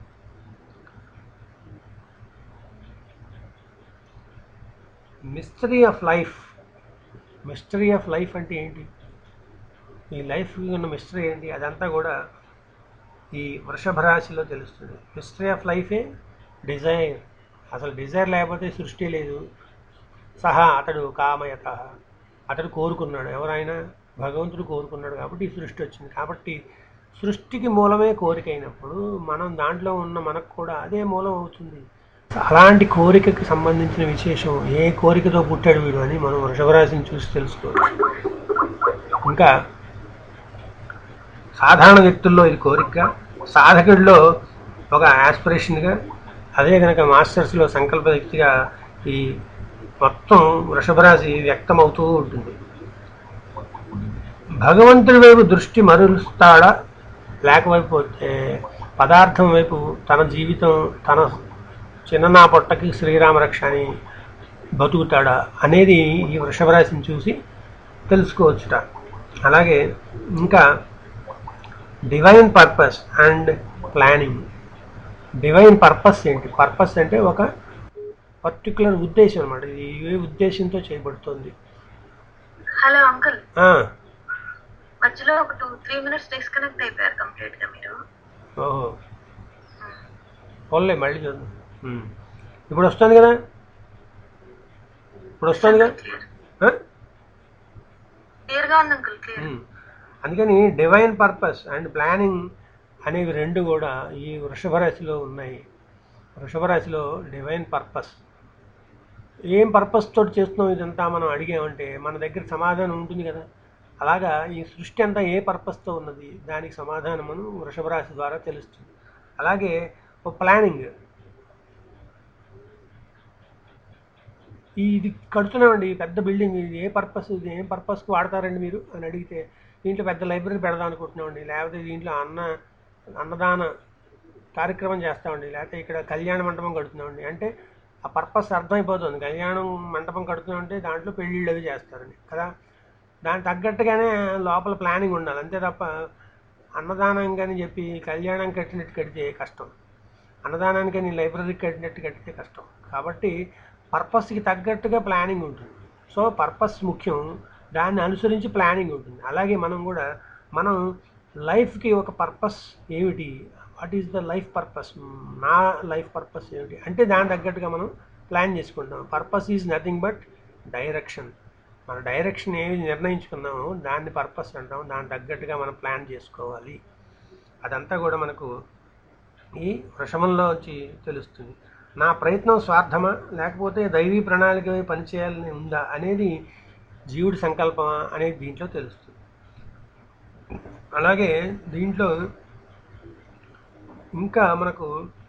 mystery of life mystery of life అంటే ఏంటి ఈ లైఫ్ ఉన్న మిస్టరీ ఏంటి అదంతా కూడా ఈ వృషభ రాశిలో తెలుస్తుంది మిస్టరీ ఆఫ్ లైఫే డిజైర్ అసలు డిజైర్ లేకపోతే సృష్టి లేదు సహా అతడు కామయత అతడు కోరుకున్నాడు ఎవరైనా భగవంతుడు కోరుకున్నాడు కాబట్టి ఈ సృష్టి వచ్చింది కాబట్టి సృష్టికి మూలమే కోరిక అయినప్పుడు మనం దాంట్లో ఉన్న మనకు కూడా అదే మూలం అవుతుంది అలాంటి కోరికకి సంబంధించిన విశేషం ఏ కోరికతో పుట్టాడు వీడు అని మనం వృషభరాశిని చూసి తెలుసుకోవచ్చు ఇంకా సాధారణ వ్యక్తుల్లో ఇది కోరిక సాధకుడిలో ఒక ఆస్పిరేషన్గా అదే కనుక మాస్టర్స్లో సంకల్ప వ్యక్తిగా ఈ మొత్తం వృషభరాశి వ్యక్తమవుతూ ఉంటుంది భగవంతుడి వైపు దృష్టి మరుస్తాడా లేకపోతే పదార్థం వైపు తన జీవితం తన చిన్న పొట్టకి శ్రీరామ రక్ష అని బతుకుతాడా అనేది ఈ వృషభరాశిని చూసి తెలుసుకోవచ్చుట అలాగే ఇంకా divine purpose and planning divine purpose ఏంటి పర్పస్ అంటే ఒక పర్టికులర్ ఉద్దేశం అనమాట ఇది ఏ ఉద్దేశంతో చేయబడుతుంది హలో అంకుల్ ఆ, మధ్యలో ఒక టూ త్రీ మినిట్స్ డిస్కనెక్ట్ అయిపోయారు కంప్లీట్ గా మీరు ఓహో పోన్లే మళ్ళీ చూద్దాం ఉమ్. ఇప్పుడు వస్తుంది కదా ఇప్పుడు వస్తుంది కదా క్లియర్ ఆ? క్లియర్ గా ఉంది అంకుల్ క్లియర్ ఉమ్. అందుకని డివైన్ పర్పస్ అండ్ ప్లానింగ్ అనేవి రెండు కూడా ఈ వృషభ రాశిలో ఉన్నాయి వృషభ రాశిలో డివైన్ పర్పస్ ఏం పర్పస్ తోటి చేస్తున్నాం ఇదంతా మనం అడిగామంటే మన దగ్గర సమాధానం ఉంటుంది కదా అలాగా ఈ సృష్టి అంతా ఏ పర్పస్తో ఉన్నది దానికి సమాధానమును వృషభ రాశి ద్వారా తెలుస్తుంది అలాగే ఒక ప్లానింగ్ ఈ ఇది కడుతున్నామండి ఈ పెద్ద బిల్డింగ్ ఇది ఏ పర్పస్ ఇది ఏం పర్పస్కి వాడతారండి మీరు అని అడిగితే దీంట్లో పెద్ద లైబ్రరీ పెడదాం అనుకుంటున్నామండి లేకపోతే దీంట్లో అన్న అన్నదాన కార్యక్రమం చేస్తామండి లేకపోతే ఇక్కడ కళ్యాణ మండపం కడుతున్నామండి అంటే ఆ పర్పస్ అర్థమైపోతుంది కళ్యాణం మండపం కడుతున్నామంటే దాంట్లో పెళ్ళిళ్ళు అవి చేస్తారండి కదా దానికి తగ్గట్టుగానే లోపల ప్లానింగ్ ఉండాలి అంతే తప్ప అన్నదానం కానీ చెప్పి కళ్యాణం కట్టినట్టు కడితే కష్టం అన్నదానానికని లైబ్రరీ కట్టినట్టు కట్టితే కష్టం కాబట్టి పర్పస్కి తగ్గట్టుగా ప్లానింగ్ ఉంటుంది సో పర్పస్ ముఖ్యం దాన్ని అనుసరించి ప్లానింగ్ ఉంటుంది అలాగే మనం కూడా మనం లైఫ్కి ఒక పర్పస్ ఏమిటి what is the life purpose నా లైఫ్ పర్పస్ ఏమిటి అంటే దాని తగ్గట్టుగా మనం ప్లాన్ చేసుకుంటాం purpose is nothing but direction మన డైరెక్షన్ ఏమి నిర్ణయించుకున్నామో దాన్ని పర్పస్ అంటాం దాని తగ్గట్టుగా మనం ప్లాన్ చేసుకోవాలి అదంతా కూడా మనకు ఈ వృషభంలో వచ్చి తెలుస్తుంది నా ప్రయత్నం స్వార్థమా లేకపోతే దైవీ ప్రణాళిక పనిచేయాలని ఉందా అనేది జీవుడి సంకల్పమా అనేది దీంట్లో తెలుస్తుంది అలాగే దీంట్లో ఇంకా మనకు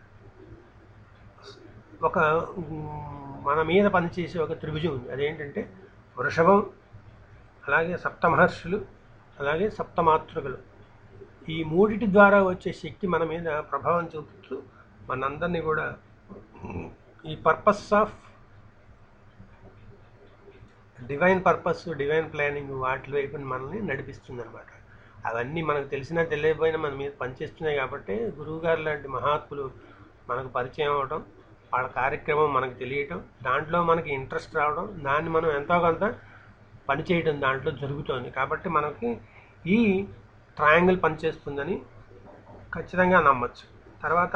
ఒక ఉమ్, మన మీద పనిచేసే ఒక త్రిభుజం ఉంది అదేంటంటే వృషభం అలాగే సప్తమహర్షులు అలాగే సప్తమాతృకలు ఈ మూడిటి ద్వారా వచ్చే శక్తి మన మీద ప్రభావం చూపుతూ మనందరినీ కూడా ఈ purpose of divine purpose divine planning వాటి వైపు మనల్ని నడిపిస్తుంది అనమాట అవన్నీ మనకు తెలిసినా తెలియకపోయినా మన మీద పనిచేస్తున్నాయి కాబట్టి గురువుగారు లాంటి మహాత్ములు మనకు పరిచయం అవ్వడం వాళ్ళ కార్యక్రమం మనకు తెలియటం దాంట్లో మనకి ఇంట్రెస్ట్ రావడం దాన్ని మనం ఎంతో కొంత పనిచేయడం దాంట్లో జరుగుతోంది కాబట్టి మనకి ఈ ట్రయాంగిల్ పనిచేస్తుందని ఖచ్చితంగా నమ్మచ్చు తర్వాత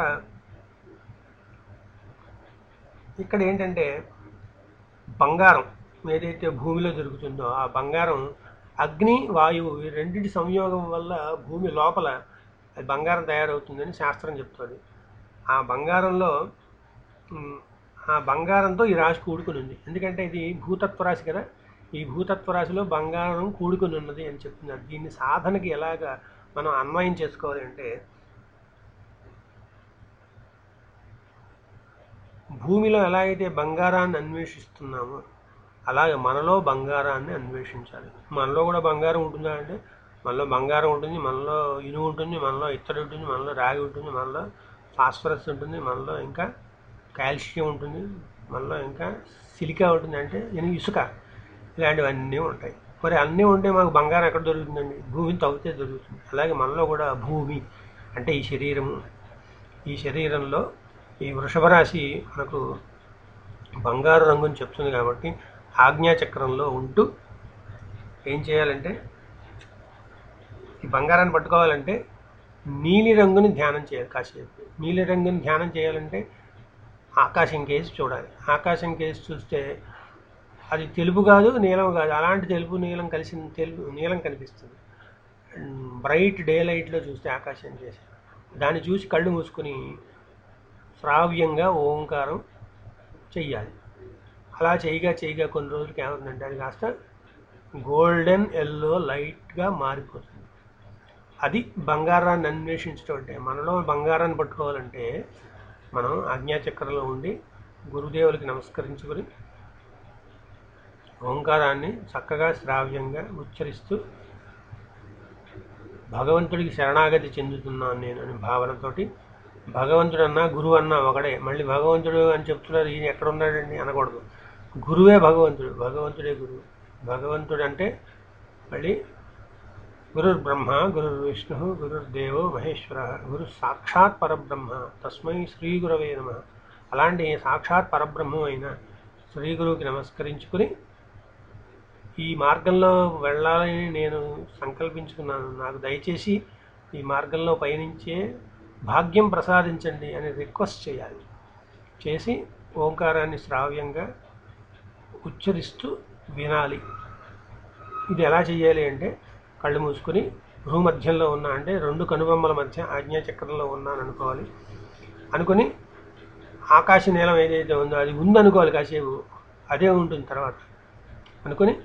ఇక్కడ ఏంటంటే బంగారం ఏదైతే భూమిలో దొరుకుతుందో ఆ బంగారం అగ్ని వాయువు ఈ రెండింటి సంయోగం వల్ల భూమి లోపల అది బంగారం తయారవుతుందని శాస్త్రం చెప్తుంది ఆ బంగారంలో ఉమ్, ఆ బంగారంతో ఈ రాశి కూడుకుని ఉంది ఎందుకంటే ఇది భూతత్వ రాశి కదా ఈ భూతత్వ రాశిలో బంగారం కూడుకుని ఉన్నది అని చెప్తున్నారు దీన్ని సాధనకి ఎలాగా మనం అన్వయం చేసుకోవాలి అంటే భూమిలో ఎలా అయితే బంగారాన్ని అన్వేషిస్తున్నామో అలాగే మనలో బంగారాన్ని అన్వేషించాలి మనలో కూడా బంగారం ఉంటుందా అంటే మనలో బంగారం ఉంటుంది మనలో ఇనుము ఉంటుంది మనలో ఇత్తడి ఉంటుంది మనలో రాగి ఉంటుంది మనలో ఫాస్ఫరస్ ఉంటుంది మనలో ఇంకా కాల్షియం ఉంటుంది మనలో ఇంకా సిలికా ఉంటుంది అంటే ఇను- ఇసుక ఇలాంటివన్నీ ఉంటాయి మరి అన్నీ ఉంటే మాకు బంగారం ఎక్కడ దొరుకుతుందండి భూమిని తవ్వితే దొరుకుతుంది అలాగే మనలో కూడా భూమి అంటే ఈ శరీరము ఈ శరీరంలో ఈ వృషభ రాశి మనకు బంగారు రంగుని చెప్తుంది కాబట్టి ఆజ్ఞాచక్రంలో ఉంటూ ఏం చేయాలంటే ఈ బంగారాన్ని పట్టుకోవాలంటే నీలి రంగుని ధ్యానం చేయాలి కాసేపు నీలి రంగుని ధ్యానం చేయాలంటే ఆకాశం కేసి చూడాలి ఆకాశం కేసి చూస్తే అది తెలుపు కాదు నీలం కాదు అలాంటి తెలుపు నీలం కలిసిన తెలుపు నీలం కనిపిస్తుంది బ్రైట్ డే లైట్లో చూస్తే ఆకాశం చేసి దాన్ని చూసి కళ్ళు మూసుకుని శ్రావ్యంగా ఓంకారం చెయ్యాలి అలా చేయగా చేయగా కొన్ని రోజులకి ఏమవుతుందంటే అది కాస్త గోల్డెన్ ఎల్లో లైట్గా మారిపోతుంది అది బంగారాన్ని అన్వేషించడం అంటే మనలో బంగారాన్ని పట్టుకోవాలంటే మనం ఆజ్ఞాచక్రంలో ఉండి గురుదేవులకి నమస్కరించుకొని ఓంకారాన్ని చక్కగా శ్రావ్యంగా ఉచ్చరిస్తూ భగవంతుడికి శరణాగతి చెందుతున్నాను నేను అని భావనతోటి భగవంతుడు అన్నా గురువు అన్నా ఒకడే మళ్ళీ భగవంతుడు అని చెప్తున్నారు ఈయన ఎక్కడ ఉన్నాడండి అనకూడదు గురువే భగవంతుడు భగవంతుడే గురువు భగవంతుడు అంటే మళ్ళీ గురుర్ బ్రహ్మ గురుర్ విష్ణు గురుర్దేవో మహేశ్వర గురు సాక్షాత్ పరబ్రహ్మ తస్మై శ్రీ గురవే నమ అలాంటి సాక్షాత్ పరబ్రహ్మం అయిన శ్రీ గురువుకి నమస్కరించుకుని ఈ మార్గంలో వెళ్ళాలని నేను సంకల్పించుకున్నాను నాకు దయచేసి ఈ మార్గంలో పయనించే భాగ్యం ప్రసాదించండి అని రిక్వెస్ట్ చేయాలి చేసి ఓంకారాన్ని శ్రావ్యంగా ఉచ్చరిస్తూ వినాలి ఇది ఎలా చేయాలి అంటే కళ్ళు మూసుకొని భూమధ్యంలో ఉన్నా అంటే రెండు కనుబొమ్మల మధ్య ఆజ్ఞాచక్రంలో ఉన్నాను అనుకోవాలి అనుకొని ఆకాశ నీలం ఏదైతే ఉందో అది ఉందనుకోవాలి కాసేపు అదే ఉంటుంది తర్వాత అనుకొని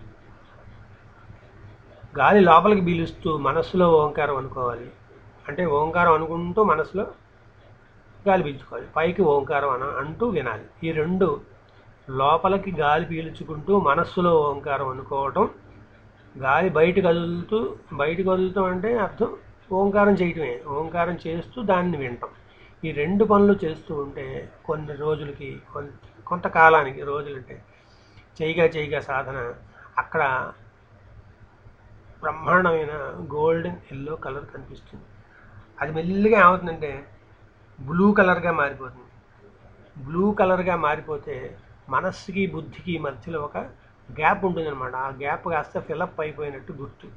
గాలి లోపలికి పీలుస్తూ మనస్సులో ఓంకారం అనుకోవాలి అంటే ఓంకారం అనుకుంటూ మనసులో గాలి పీల్చుకోవాలి పైకి ఓంకారం అన అంటూ వినాలి ఈ రెండు లోపలికి గాలి పీల్చుకుంటూ మనస్సులో ఓంకారం అనుకోవటం గాలి బయటకు కదులుతూ బయటకు వదులుతాం అంటే అర్థం ఓంకారం చేయటమే ఓంకారం చేస్తూ దాన్ని వింటాం ఈ రెండు పనులు చేస్తూ ఉంటే కొన్ని రోజులకి కొంత కొంతకాలానికి రోజులంటే చేయగా చేయగా సాధన అక్కడ బ్రహ్మాండమైన గోల్డెన్ ఎల్లో కలర్ కనిపిస్తుంది అది మెల్లిగా ఏమవుతుందంటే బ్లూ కలర్గా మారిపోతుంది బ్లూ కలర్గా మారిపోతే మనస్సుకి బుద్ధికి మధ్యలో ఒక గ్యాప్ ఉంటుందన్నమాట ఆ గ్యాప్ కాస్త ఫిలప్ అయిపోయినట్టు గుర్తు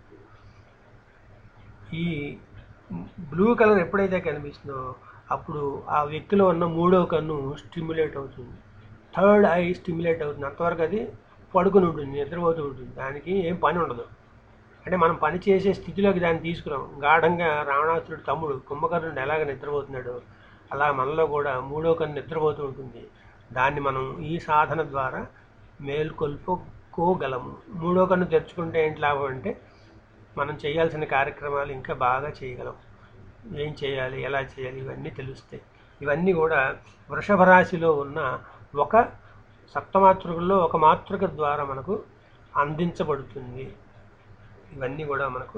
ఈ బ్లూ కలర్ ఎప్పుడైతే కనిపిస్తుందో అప్పుడు ఆ వ్యక్తిలో ఉన్న మూడో కన్ను స్టిమ్యులేట్ అవుతుంది థర్డ్ ఐ స్టిమ్యులేట్ అవుతుంది అంతవరకు అది పడుకుని ఉంటుంది నిద్రపోతూ ఉంటుంది దానికి ఏం పని ఉండదు అంటే మనం పని చేసే స్థితిలోకి దాన్ని తీసుకురాం గాఢంగా రావణాసురుడు తమ్ముడు కుంభకర్ణుడు ఎలాగ నిద్రపోతున్నాడో అలా మనలో కూడా మూడో కన్ను నిద్రపోతూ ఉంటుంది దాన్ని మనం ఈ సాధన ద్వారా మేల్కొల్పుకోగలము మూడో కన్ను తెరుచుకుంటే ఏంటి లాభం అంటే మనం చేయాల్సిన కార్యక్రమాలు ఇంకా బాగా చేయగలం ఏం చేయాలి ఎలా చేయాలి ఇవన్నీ తెలుస్తాయి ఇవన్నీ కూడా వృషభ రాశిలో ఉన్న ఒక సప్తమాతృకల్లో ఒక మాతృక ద్వారా మనకు అందించబడుతుంది ఇవన్నీ కూడా మనకు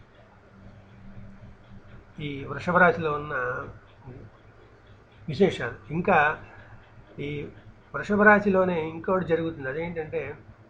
ఈ వృషభ రాశిలో ఉన్న విశేషాలు ఇంకా ఈ వృషభ రాశిలోనే ఇంకోటి జరుగుతుంది అదేంటంటే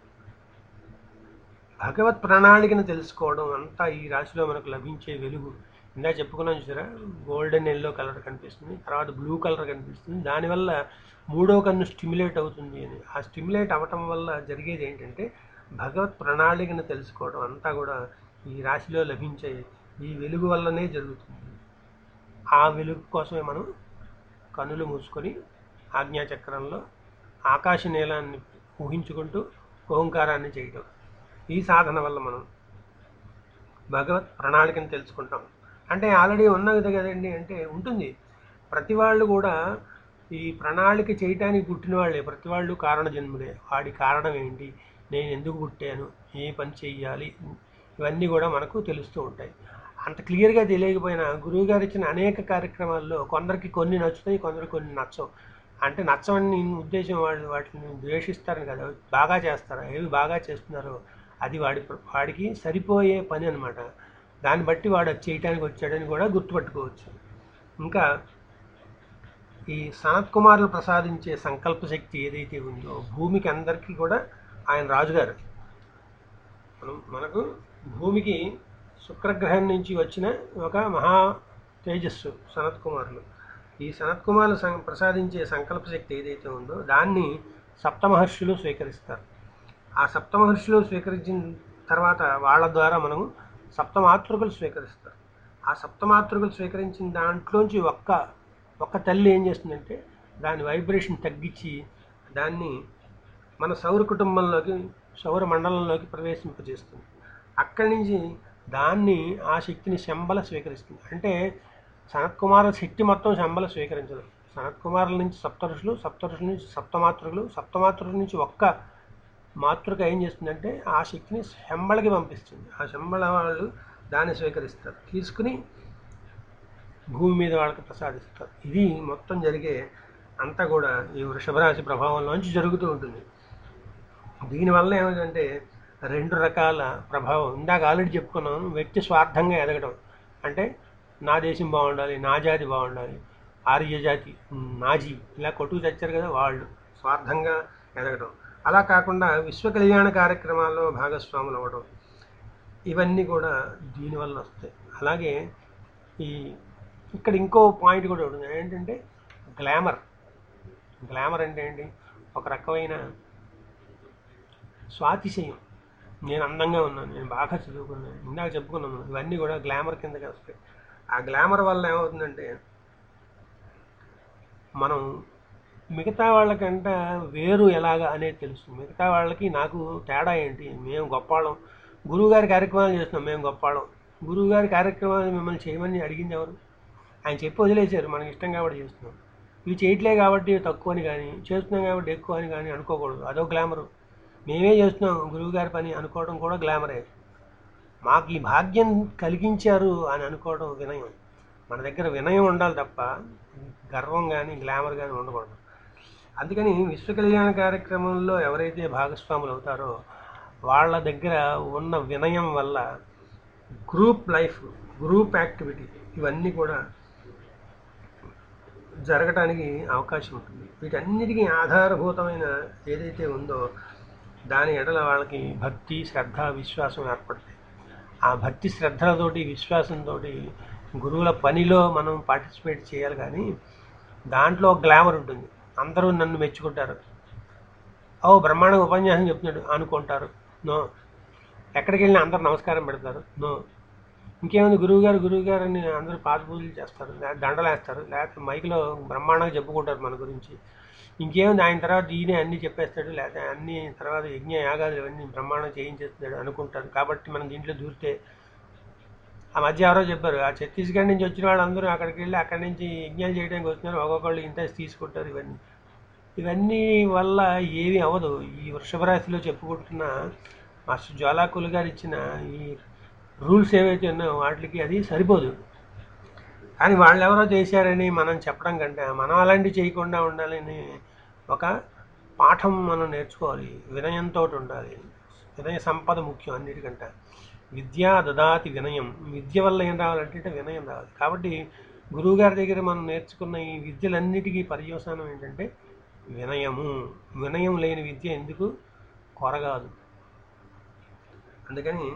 భగవత్ ప్రణాళికను తెలుసుకోవడం అంతా ఈ రాశిలో మనకు లభించే వెలుగు ఇందా చెప్పుకున్నాం చూసారా గోల్డెన్ ఎల్లో కలర్ కనిపిస్తుంది తర్వాత బ్లూ కలర్ కనిపిస్తుంది దానివల్ల మూడో కన్ను స్టిమ్యులేట్ అవుతుంది అని ఆ స్టిమ్యులేట్ అవ్వటం వల్ల జరిగేది ఏంటంటే భగవత్ ప్రణాళికను తెలుసుకోవడం అంతా కూడా ఈ రాశిలో లభించే ఈ వెలుగు వల్లనే జరుగుతుంది ఆ వెలుగు కోసమే మనం కన్నులు మూసుకొని ఆజ్ఞాచక్రంలో ఆకాశ నీలాన్ని ఊహించుకుంటూ ఓంకారాన్ని చేయటం ఈ సాధన వల్ల మనం భగవత్ ప్రణాళికను తెలుసుకుంటాం అంటే ఆల్రెడీ ఉన్నది కదండి అంటే ఉంటుంది ప్రతి వాళ్ళు కూడా ఈ ప్రణాళిక చేయటానికి పుట్టిన వాళ్ళే ప్రతి వాళ్ళు కారణ జన్ములే వాడి కారణం ఏంటి నేను ఎందుకు పుట్టాను ఏ పని చెయ్యాలి ఇవన్నీ కూడా మనకు తెలుస్తూ ఉంటాయి అంత క్లియర్గా తెలియకపోయినా గురువు గారు ఇచ్చిన అనేక కార్యక్రమాల్లో కొందరికి కొన్ని నచ్చుతాయి కొందరికి కొన్ని నచ్చవు అంటే నచ్చవని నేను ఉద్దేశం వాళ్ళు వాటిని ద్వేషిస్తారని కదా బాగా చేస్తారు ఏవి బాగా చేస్తున్నారో అది వాడి వాడికి సరిపోయే పని అనమాట దాన్ని బట్టి వాడు అది చేయటానికి వచ్చాడని కూడా గుర్తుపట్టుకోవచ్చు ఇంకా ఈ సనత్ కుమారులు ప్రసాదించే సంకల్ప శక్తి ఏదైతే ఉందో భూమికి అందరికీ కూడా ఆయన రాజుగారు మనం మనకు భూమికి శుక్రగ్రహం నుంచి వచ్చిన ఒక మహా తేజస్సు సనత్ కుమారులు ఈ సనత్ కుమారులు సం- ప్రసాదించే సంకల్ప శక్తి ఏదైతే ఉందో దాన్ని సప్తమహర్షులు స్వీకరిస్తారు ఆ సప్తమహర్షులు స్వీకరించిన తర్వాత వాళ్ళ ద్వారా మనము సప్తమాతృకలు స్వీకరిస్తారు ఆ సప్తమాతృకలు స్వీకరించిన దాంట్లోంచి ఒక్క ఒక్క తల్లి ఏం చేస్తుందంటే దాని వైబ్రేషన్ తగ్గించి దాన్ని మన సౌర కుటుంబంలోకి సౌర మండలంలోకి ప్రవేశింపజేస్తుంది అక్కడి నుంచి దాన్ని ఆ శక్తిని శంబల స్వీకరిస్తుంది అంటే సనత్కుమారుల శక్తి మొత్తం శంబల స్వీకరించదు సనత్కుమారుల నుంచి సప్తఋషులు సప్తఋషుల నుంచి సప్తమాతృకులు సప్తమాతృల నుంచి ఒక్క మాతృక ఏం చేస్తుందంటే ఆ శక్తిని శంబళకి పంపిస్తుంది ఆ శంబళ వాళ్ళు దాన్ని స్వీకరిస్తారు తీసుకుని భూమి మీద వాళ్ళకి ప్రసాదిస్తారు ఇది మొత్తం జరిగే అంతా కూడా ఈ వృషభరాశి ప్రభావంలోంచి జరుగుతూ ఉంటుంది దీనివల్ల ఏమిటంటే రెండు రకాల ప్రభావం ఇందాక ఆల్రెడీ చెప్పుకున్నాను వ్యక్తి స్వార్థంగా ఎదగడం అంటే నా దేశం బాగుండాలి నా జాతి బాగుండాలి ఆర్య జాతి ఉమ్, నాజీ ఇలా కొట్టుకు తెచ్చారు కదా వాళ్ళు స్వార్థంగా ఎదగడం అలా కాకుండా విశ్వ కళ్యాణ కార్యక్రమాల్లో భాగస్వాములు అవ్వడం ఇవన్నీ కూడా దీనివల్ల వస్తాయి అలాగే ఈ ఇక్కడ ఇంకో పాయింట్ కూడా ఉంటుంది ఏంటంటే గ్లామర్ గ్లామర్ అంటే ఏంటి ఒక రకమైన స్వాతిశయం నేను అందంగా ఉన్నాను నేను బాగా చదువుకున్నాను ఇందాక చెప్పుకున్నాను ఇవన్నీ కూడా గ్లామర్ కిందకి వస్తాయి ఆ గ్లామర్ వల్ల ఏమవుతుందంటే మనం మిగతా వాళ్ళకంట వేరు ఎలాగా అనేది తెలుస్తుంది మిగతా వాళ్ళకి నాకు తేడా ఏంటి మేము గొప్పవాళ్ళం గురువుగారి కార్యక్రమాలు చేస్తున్నాం మేము గొప్పవాళ్ళం గురువుగారి కార్యక్రమాలు మిమ్మల్ని చేయమని అడిగింది ఎవరు ఆయన చెప్పి వదిలేశారు మనకి ఇష్టం కాబట్టి చేస్తున్నాం ఇవి చేయట్లే కాబట్టి తక్కువ అని కానీ చేస్తున్నాం కాబట్టి ఎక్కువ అని కానీ అనుకోకూడదు అదో గ్లామరు మేమే చేస్తున్నాం గురువుగారి పని అనుకోవడం కూడా గ్లామరే మాకు ఈ భాగ్యం కలిగించారు అని అనుకోవడం వినయం మన దగ్గర వినయం ఉండాలి తప్ప గర్వం కానీ గ్లామర్ కానీ ఉండకూడదు అందుకని విశ్వ కళ్యాణ కార్యక్రమంలో ఎవరైతే భాగస్వాములు అవుతారో వాళ్ళ దగ్గర ఉన్న వినయం వల్ల గ్రూప్ లైఫ్ గ్రూప్ యాక్టివిటీ ఇవన్నీ కూడా జరగటానికి అవకాశం ఉంటుంది వీటన్నిటికీ ఆధారభూతమైన ఏదైతే ఉందో దాని ఎడల వాళ్ళకి భక్తి శ్రద్ధ విశ్వాసం ఏర్పడతాయి ఆ భక్తి శ్రద్ధలతోటి విశ్వాసంతో గురువుల పనిలో మనం పార్టిసిపేట్ చేయాలి కానీ దాంట్లో ఒక గ్లామర్ ఉంటుంది అందరూ నన్ను మెచ్చుకుంటారు ఓ బ్రహ్మాండంగా ఉపన్యాసం చెప్తున్నాడు అనుకుంటారు నో ఎక్కడికి వెళ్ళినా అందరు నమస్కారం పెడతారు నో ఇంకేముంది గురువు గారు గురువు గారు అని అందరూ పాద పూజలు చేస్తారు లేదా దండలు వేస్తారు లేకపోతే మైక్లో బ్రహ్మాండంగా చెప్పుకుంటారు మన గురించి ఇంకేముంది ఆయన తర్వాత ఈయనే అన్నీ చెప్పేస్తాడు లేకపోతే అన్ని తర్వాత యజ్ఞ యాగాలు ఇవన్నీ బ్రహ్మాండం చేయించేస్తున్నాడు అనుకుంటారు కాబట్టి మనం దీంట్లో దూరితే ఆ మధ్య ఎవరో చెప్పారు ఆ ఛత్తీస్గఢ్ నుంచి వచ్చిన వాళ్ళందరూ అక్కడికి వెళ్ళి అక్కడి నుంచి యజ్ఞాలు చేయడానికి వస్తున్నారు ఒక్కొక్కళ్ళు ఇంత తీసుకుంటారు ఇవన్నీ ఇవన్నీ వల్ల ఏమీ అవ్వదు ఈ వృషభ రాశిలో చెప్పుకుంటున్న మాస్టర్ జ్వాలాకులు గారు ఇచ్చిన ఈ రూల్స్ ఏవైతే ఉన్నాయో వాటికి అది సరిపోదు కానీ వాళ్ళు ఎవరో చేశారని మనం చెప్పడం కంటే మనం అలాంటివి చేయకుండా ఉండాలని ఒక పాఠం మనం నేర్చుకోవాలి వినయంతో ఉండాలి వినయ సంపద ముఖ్యం అన్నిటికంటే విద్యా దదాతి వినయం విద్య వల్ల ఏం రావాలంటే వినయం రావాలి కాబట్టి గురువుగారి దగ్గర మనం నేర్చుకున్న ఈ విద్యలన్నిటికీ పర్యవసానం ఏంటంటే వినయము వినయం లేని విద్య ఎందుకు కొరగాదు అందుకని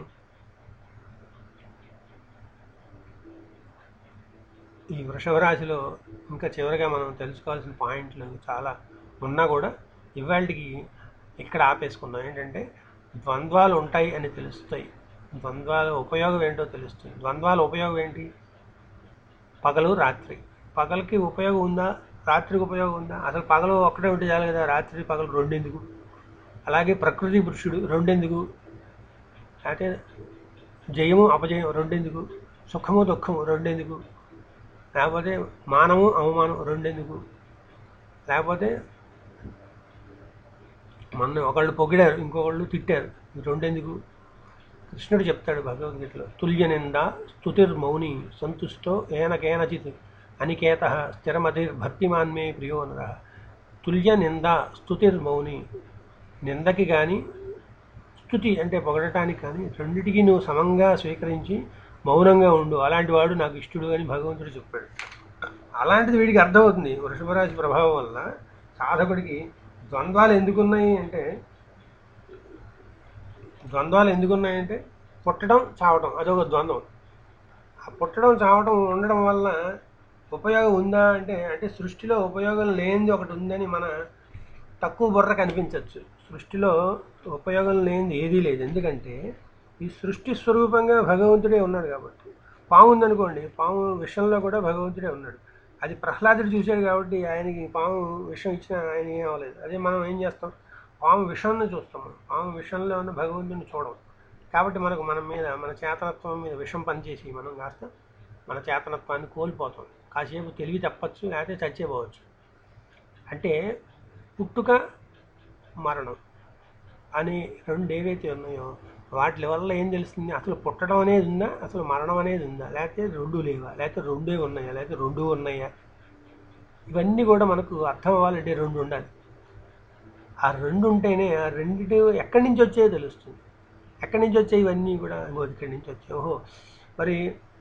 ఈ వృషభ రాశిలో ఇంకా చివరిగా మనం తెలుసుకోవాల్సిన పాయింట్లు చాలా ఉన్నా కూడా ఇవాళకి ఇక్కడ ఆపేసుకుందాం ఏంటంటే ద్వంద్వాలు ఉంటాయి అని తెలుస్తాయి ద్వంద్వాల ఉపయోగం ఏంటో తెలుస్తుంది ద్వంద్వాల ఉపయోగం ఏంటి పగలు రాత్రి పగలకి ఉపయోగం ఉందా రాత్రికి ఉపయోగం ఉందా అసలు పగలు ఒక్కటే ఉంటే చాలు కదా రాత్రి పగలు రెండెందుకు అలాగే ప్రకృతి పురుషుడు రెండెందుకు అయితే జయము అపజయం రెండెందుకు సుఖము దుఃఖము రెండెందుకు లేకపోతే మానము అవమానం రెండెందుకు లేకపోతే మొన్న ఒకళ్ళు పొగిడారు ఇంకొకళ్ళు తిట్టారు ఈ రెండెందుకు కృష్ణుడు చెప్తాడు భగవద్గీతలో తుల్య నింద స్తుతిర్ మౌని సంతుష్టో ఏనకేనచిత్ అనికేత స్థిరమతిర్ భక్తిమాన్మే ప్రియో నర తుల్య నింద స్తుతిర్ మౌని నిందకి కానీ స్తుతి అంటే పొగడటానికి కానీ రెండిటికి నువ్వు సమంగా స్వీకరించి మౌనంగా ఉండు అలాంటి వాడు నాకు ఇష్టడు అని భగవంతుడు చెప్పాడు అలాంటిది వీడికి అర్థమవుతుంది వృషభరాశి ప్రభావం వల్ల సాధకుడికి ద్వంద్వాలు ఎందుకున్నాయి అంటే ద్వంద్వాలు ఎందుకున్నాయంటే పుట్టడం చావటం అదొక ద్వంద్వం ఆ పుట్టడం చావటం ఉండడం వల్ల ఉపయోగం ఉందా అంటే అంటే సృష్టిలో ఉపయోగం లేనిది ఒకటి ఉందని మన తక్కువ బుర్ర కనిపించవచ్చు సృష్టిలో ఉపయోగం లేనిది ఏదీ లేదు ఎందుకంటే ఈ సృష్టి స్వరూపంగా భగవంతుడే ఉన్నాడు కాబట్టి పాము ఉందనుకోండి పాము విషయంలో కూడా భగవంతుడే ఉన్నాడు అది ప్రహ్లాదుడు చూశాడు కాబట్టి ఆయనకి పాము విషం ఇచ్చినా ఆయన ఏం అవ్వలేదు అదే మనం ఏం చేస్తాం పాము విషంను చూస్తాం మనం పాము విషంలో ఉన్న భగవంతుని చూడం కాబట్టి మనకు మన మీద మన చేతనత్వం మీద విషం పనిచేసి మనం కాస్త మన చేతనత్వాన్ని కోల్పోతాం కాసేపు తెలివి తప్పచ్చు లేకపోతే చచ్చేపోవచ్చు అంటే పుట్టుక మరణం అని రెండు ఏవైతే ఉన్నాయో వాటి వల్ల ఏం తెలుస్తుంది అసలు పుట్టడం అనేది ఉందా అసలు మరణం అనేది ఉందా లేకపోతే రెండు లేవా లేకపోతే రెండే ఉన్నాయా లేకపోతే రెండు ఉన్నాయా ఇవన్నీ కూడా మనకు అర్థం అవ్వాలంటే రెండు ఉండాలి ఆ రెండు ఉంటేనే ఆ రెండిటి ఎక్కడి నుంచి వచ్చాయో తెలుస్తుంది ఎక్కడి నుంచి వచ్చాయి ఇవన్నీ కూడా ఇగో ఇక్కడి నుంచి వచ్చాయి ఓహో మరి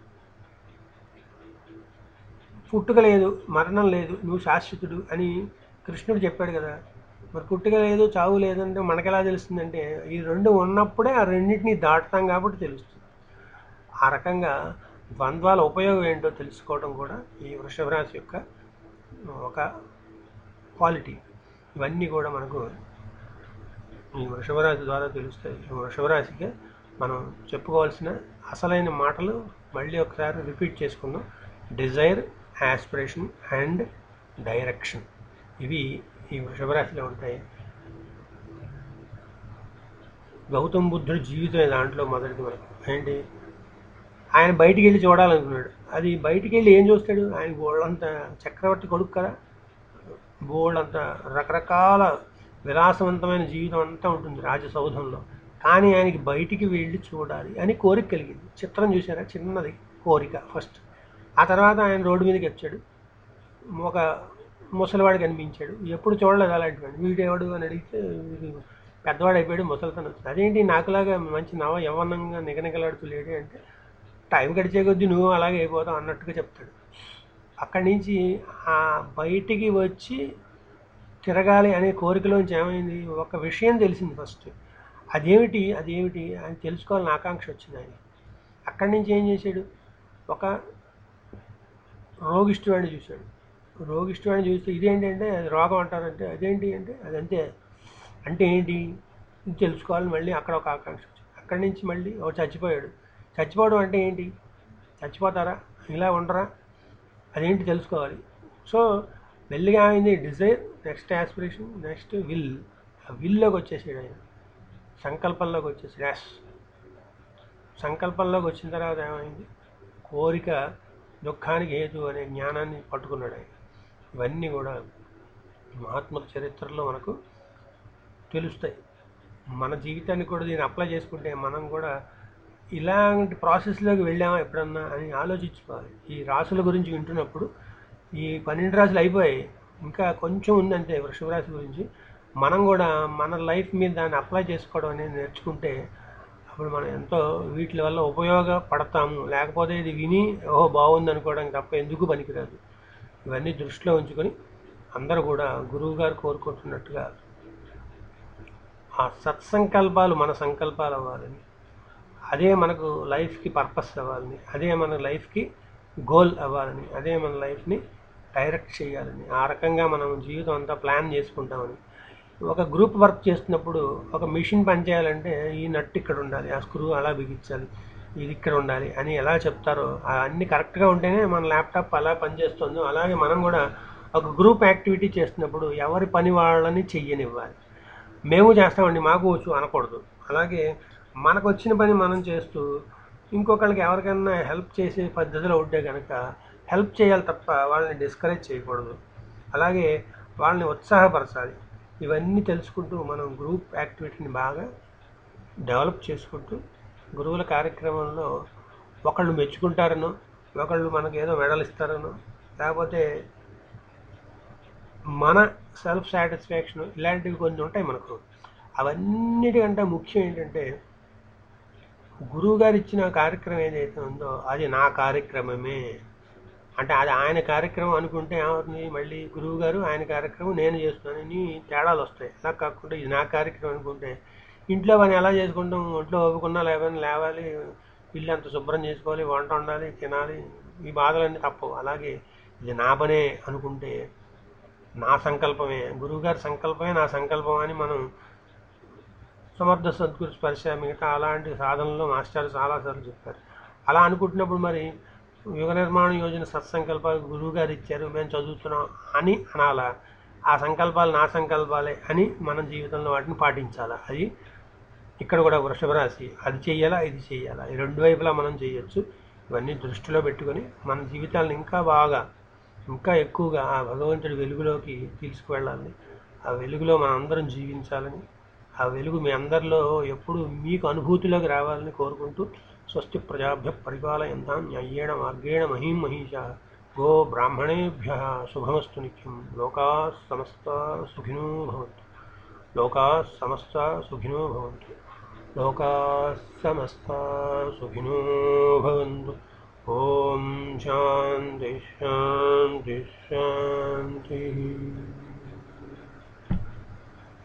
పుట్టుక లేదు మరణం లేదు నువ్వు శాశ్వతుడు అని కృష్ణుడు చెప్పాడు కదా మరి పుట్టుక లేదు చావు లేదంటే మనకెలా తెలుస్తుందంటే ఈ రెండు ఉన్నప్పుడే ఆ రెండింటిని దాటుతాం కాబట్టి తెలుస్తుంది ఆ రకంగా ద్వంద్వాల ఉపయోగం ఏంటో తెలుసుకోవడం కూడా ఈ వృషభ రాశి యొక్క ఒక క్వాలిటీ ఇవన్నీ కూడా మనకు ఈ వృషభ రాశి ద్వారా తెలుస్తాయి ఈ వృషభ రాశికి మనం చెప్పుకోవాల్సిన అసలైన మాటలు మళ్ళీ ఒకసారి రిపీట్ చేసుకుందాం డిజైర్ యాస్పిరేషన్ అండ్ డైరెక్షన్ ఇవి ఈ వృషభ రాశిలో ఉంటాయి గౌతమ్ బుద్ధుడి జీవితమే దాంట్లో మొదటిది మనకు ఏంటి ఆయన బయటికి వెళ్ళి చూడాలనుకున్నాడు అది బయటికి వెళ్ళి ఏం చూస్తాడు ఆయన గోళ్ళంత చక్రవర్తి కొడుకు కదా బోల్డ్ రకరకాల విలాసవంతమైన జీవితం అంతా ఉంటుంది రాజసౌధంలో కానీ ఆయనకి బయటికి వెళ్ళి చూడాలి అని కోరిక కలిగింది చిత్రం చూసారా చిన్నది కోరిక ఫస్ట్ ఆ తర్వాత ఆయన రోడ్డు మీదకి వచ్చాడు ఒక ముసలివాడు కనిపించాడు ఎప్పుడు చూడలేదు అలాంటివాడు వీడేవాడు అని అడిగితే వీడు పెద్దవాడు అయిపోయాడు ముసలితనం వచ్చింది అదేంటి నాకులాగా మంచి నవ యవ్వనంగా నిగనిగలాడుతూ లేడు అంటే టైం గడిచే కొద్దీ నువ్వు అలాగే అయిపోతావు అన్నట్టుగా చెప్తాడు అక్కడి నుంచి ఆ బయటికి వచ్చి తిరగాలి అనే కోరికలోంచి ఏమైంది ఒక విషయం తెలిసింది ఫస్ట్ అదేమిటి అదేమిటి అని తెలుసుకోవాలని ఆకాంక్ష వచ్చింది ఆయన అక్కడి నుంచి ఏం చేశాడు ఒక రోగిష్టివాడిని చూశాడు రోగిష్టివాడిని చూస్తే ఇదేంటంటే అది రోగం అంటారంటే అదేంటి అంటే అదంతే అంటే ఏంటి ఇది తెలుసుకోవాలని మళ్ళీ అక్కడ ఒక ఆకాంక్ష వచ్చింది అక్కడి నుంచి మళ్ళీ ఒక చచ్చిపోయాడు చచ్చిపోవడం అంటే ఏంటి చచ్చిపోతారా ఇలా ఉండరా అదేంటి తెలుసుకోవాలి సో మెల్లిగా అయింది desire next aspiration next will ఆ విల్లోకి వచ్చేసాడు ఆయన సంకల్పంలోకి వచ్చేసాడు యాస్ సంకల్పంలోకి వచ్చిన తర్వాత ఏమైంది కోరిక దుఃఖానికి హేతు అనే జ్ఞానాన్ని పట్టుకున్నాడు ఆయన ఇవన్నీ కూడా మహాత్ముల చరిత్రలో మనకు తెలుస్తాయి మన జీవితాన్ని కూడా దీన్ని అప్లై చేసుకుంటే మనం కూడా ఇలాంటి ప్రాసెస్లోకి వెళ్ళామా ఎప్పుడన్నా అని ఆలోచించుకోవాలి ఈ రాసుల గురించి వింటున్నప్పుడు ఈ పన్నెండు రాసులు అయిపోయాయి ఇంకా కొంచెం ఉందంటే వృషభ రాశి గురించి మనం కూడా మన లైఫ్ మీద దాన్ని అప్లై చేసుకోవడం అనేది నేర్చుకుంటే అప్పుడు మనం ఎంతో వీటి వల్ల ఉపయోగపడతాము లేకపోతే ఇది విని ఓహో బాగుంది అనుకోవడానికి తప్ప ఎందుకు పనికిరాదు ఇవన్నీ దృష్టిలో ఉంచుకొని అందరూ కూడా గురువు గారు కోరుకుంటున్నట్టుగా ఆ సత్సంకల్పాలు మన సంకల్పాలు అవ్వాలని అదే మనకు లైఫ్కి పర్పస్ అవ్వాలని అదే మన లైఫ్కి గోల్ అవ్వాలని అదే మన లైఫ్ని డైరెక్ట్ చేయాలని ఆ రకంగా మనం జీవితం అంతా ప్లాన్ చేసుకుంటామని ఒక గ్రూప్ వర్క్ చేస్తున్నప్పుడు ఒక మిషన్ పనిచేయాలంటే ఈ నట్టు ఇక్కడ ఉండాలి ఆ స్క్రూ అలా బిగించాలి ఇది ఇక్కడ ఉండాలి అని ఎలా చెప్తారో అన్నీ కరెక్ట్గా ఉంటేనే మన ల్యాప్టాప్ అలా పనిచేస్తుందో అలాగే మనం కూడా ఒక గ్రూప్ యాక్టివిటీ చేస్తున్నప్పుడు ఎవరి పని వాళ్ళని చెయ్యనివ్వాలి మేము చేస్తామండి మాకు వచ్చు అనకూడదు అలాగే మనకు వచ్చిన పని మనం చేస్తూ ఇంకొకరికి ఎవరికైనా హెల్ప్ చేసే పద్ధతిలో ఉంటే కనుక హెల్ప్ చేయాలి తప్ప వాళ్ళని డిస్కరేజ్ చేయకూడదు అలాగే వాళ్ళని ఉత్సాహపరచాలి ఇవన్నీ తెలుసుకుంటూ మనం గ్రూప్ యాక్టివిటీని బాగా డెవలప్ చేసుకుంటూ గురువుల కార్యక్రమంలో ఒకళ్ళు మెచ్చుకుంటారనో ఒకళ్ళు మనకు ఏదో మెడల్ ఇస్తారనో లేకపోతే మన సెల్ఫ్ సాటిస్ఫాక్షన్ ఇలాంటివి కొన్ని ఉంటాయి మనకు అవన్నిటికంటే ముఖ్యం ఏంటంటే గురువు గారు ఇచ్చిన కార్యక్రమం ఏదైతే ఉందో అది నా కార్యక్రమమే అంటే అది ఆయన కార్యక్రమం అనుకుంటే ఏమవుతుంది మళ్ళీ గురువు గారు ఆయన కార్యక్రమం నేను చేస్తున్నానని తేడాలు వస్తాయి అలా కాకుండా ఇది నా కార్యక్రమం అనుకుంటే ఇంట్లో పని ఎలా చేసుకుంటాం ఒంట్లో ఓపుకున్నా లేవని లేవాలి ఇల్లు అంత శుభ్రం చేసుకోవాలి వంట వండాలి తినాలి ఈ బాధలన్నీ తప్పవు అలాగే ఇది నా పనే అనుకుంటే నా సంకల్పమే గురువుగారి సంకల్పమే నా సంకల్పం అని మనం సమర్థ సద్గురు స్పర్శ మిగతా అలాంటి సాధనలో మాస్టర్ చాలాసార్లు చెప్పారు అలా అనుకుంటున్నప్పుడు మరి యుగ నిర్మాణ యోజన సత్సంకల్పాలు గురువు గారు ఇచ్చారు మేము చదువుతున్నాం అని అనాలా ఆ సంకల్పాలు నా సంకల్పాలే అని మన జీవితంలో వాటిని పాటించాలా అది ఇక్కడ కూడా వృషభ రాశి అది చెయ్యాలా ఇది చెయ్యాలా ఈ రెండు వైపులా మనం చేయొచ్చు ఇవన్నీ దృష్టిలో పెట్టుకొని మన జీవితాలను ఇంకా బాగా ఇంకా ఎక్కువగా ఆ భగవంతుడి వెలుగులోకి తీసుకువెళ్ళాలని ఆ వెలుగులో మనం అందరం జీవించాలని ఆ వెలుగు మీ అందరిలో ఎప్పుడు మీకు అనుభూతిలోకి రావాలని కోరుకుంటూ స్వస్తి ప్రజాభ్య పరిపాలయంతా న్యాయేణ మార్గేణ మహీం మహిష గో బ్రాహ్మణేభ్య శుభమస్తు నిత్యం లోకా సమస్త సుఖినో భవంతు లోకా సమస్త సుఖినో భవంతు లోకా సమస్త సుఖినో భవంతు ఓం శాంతి శాంతి శాంతి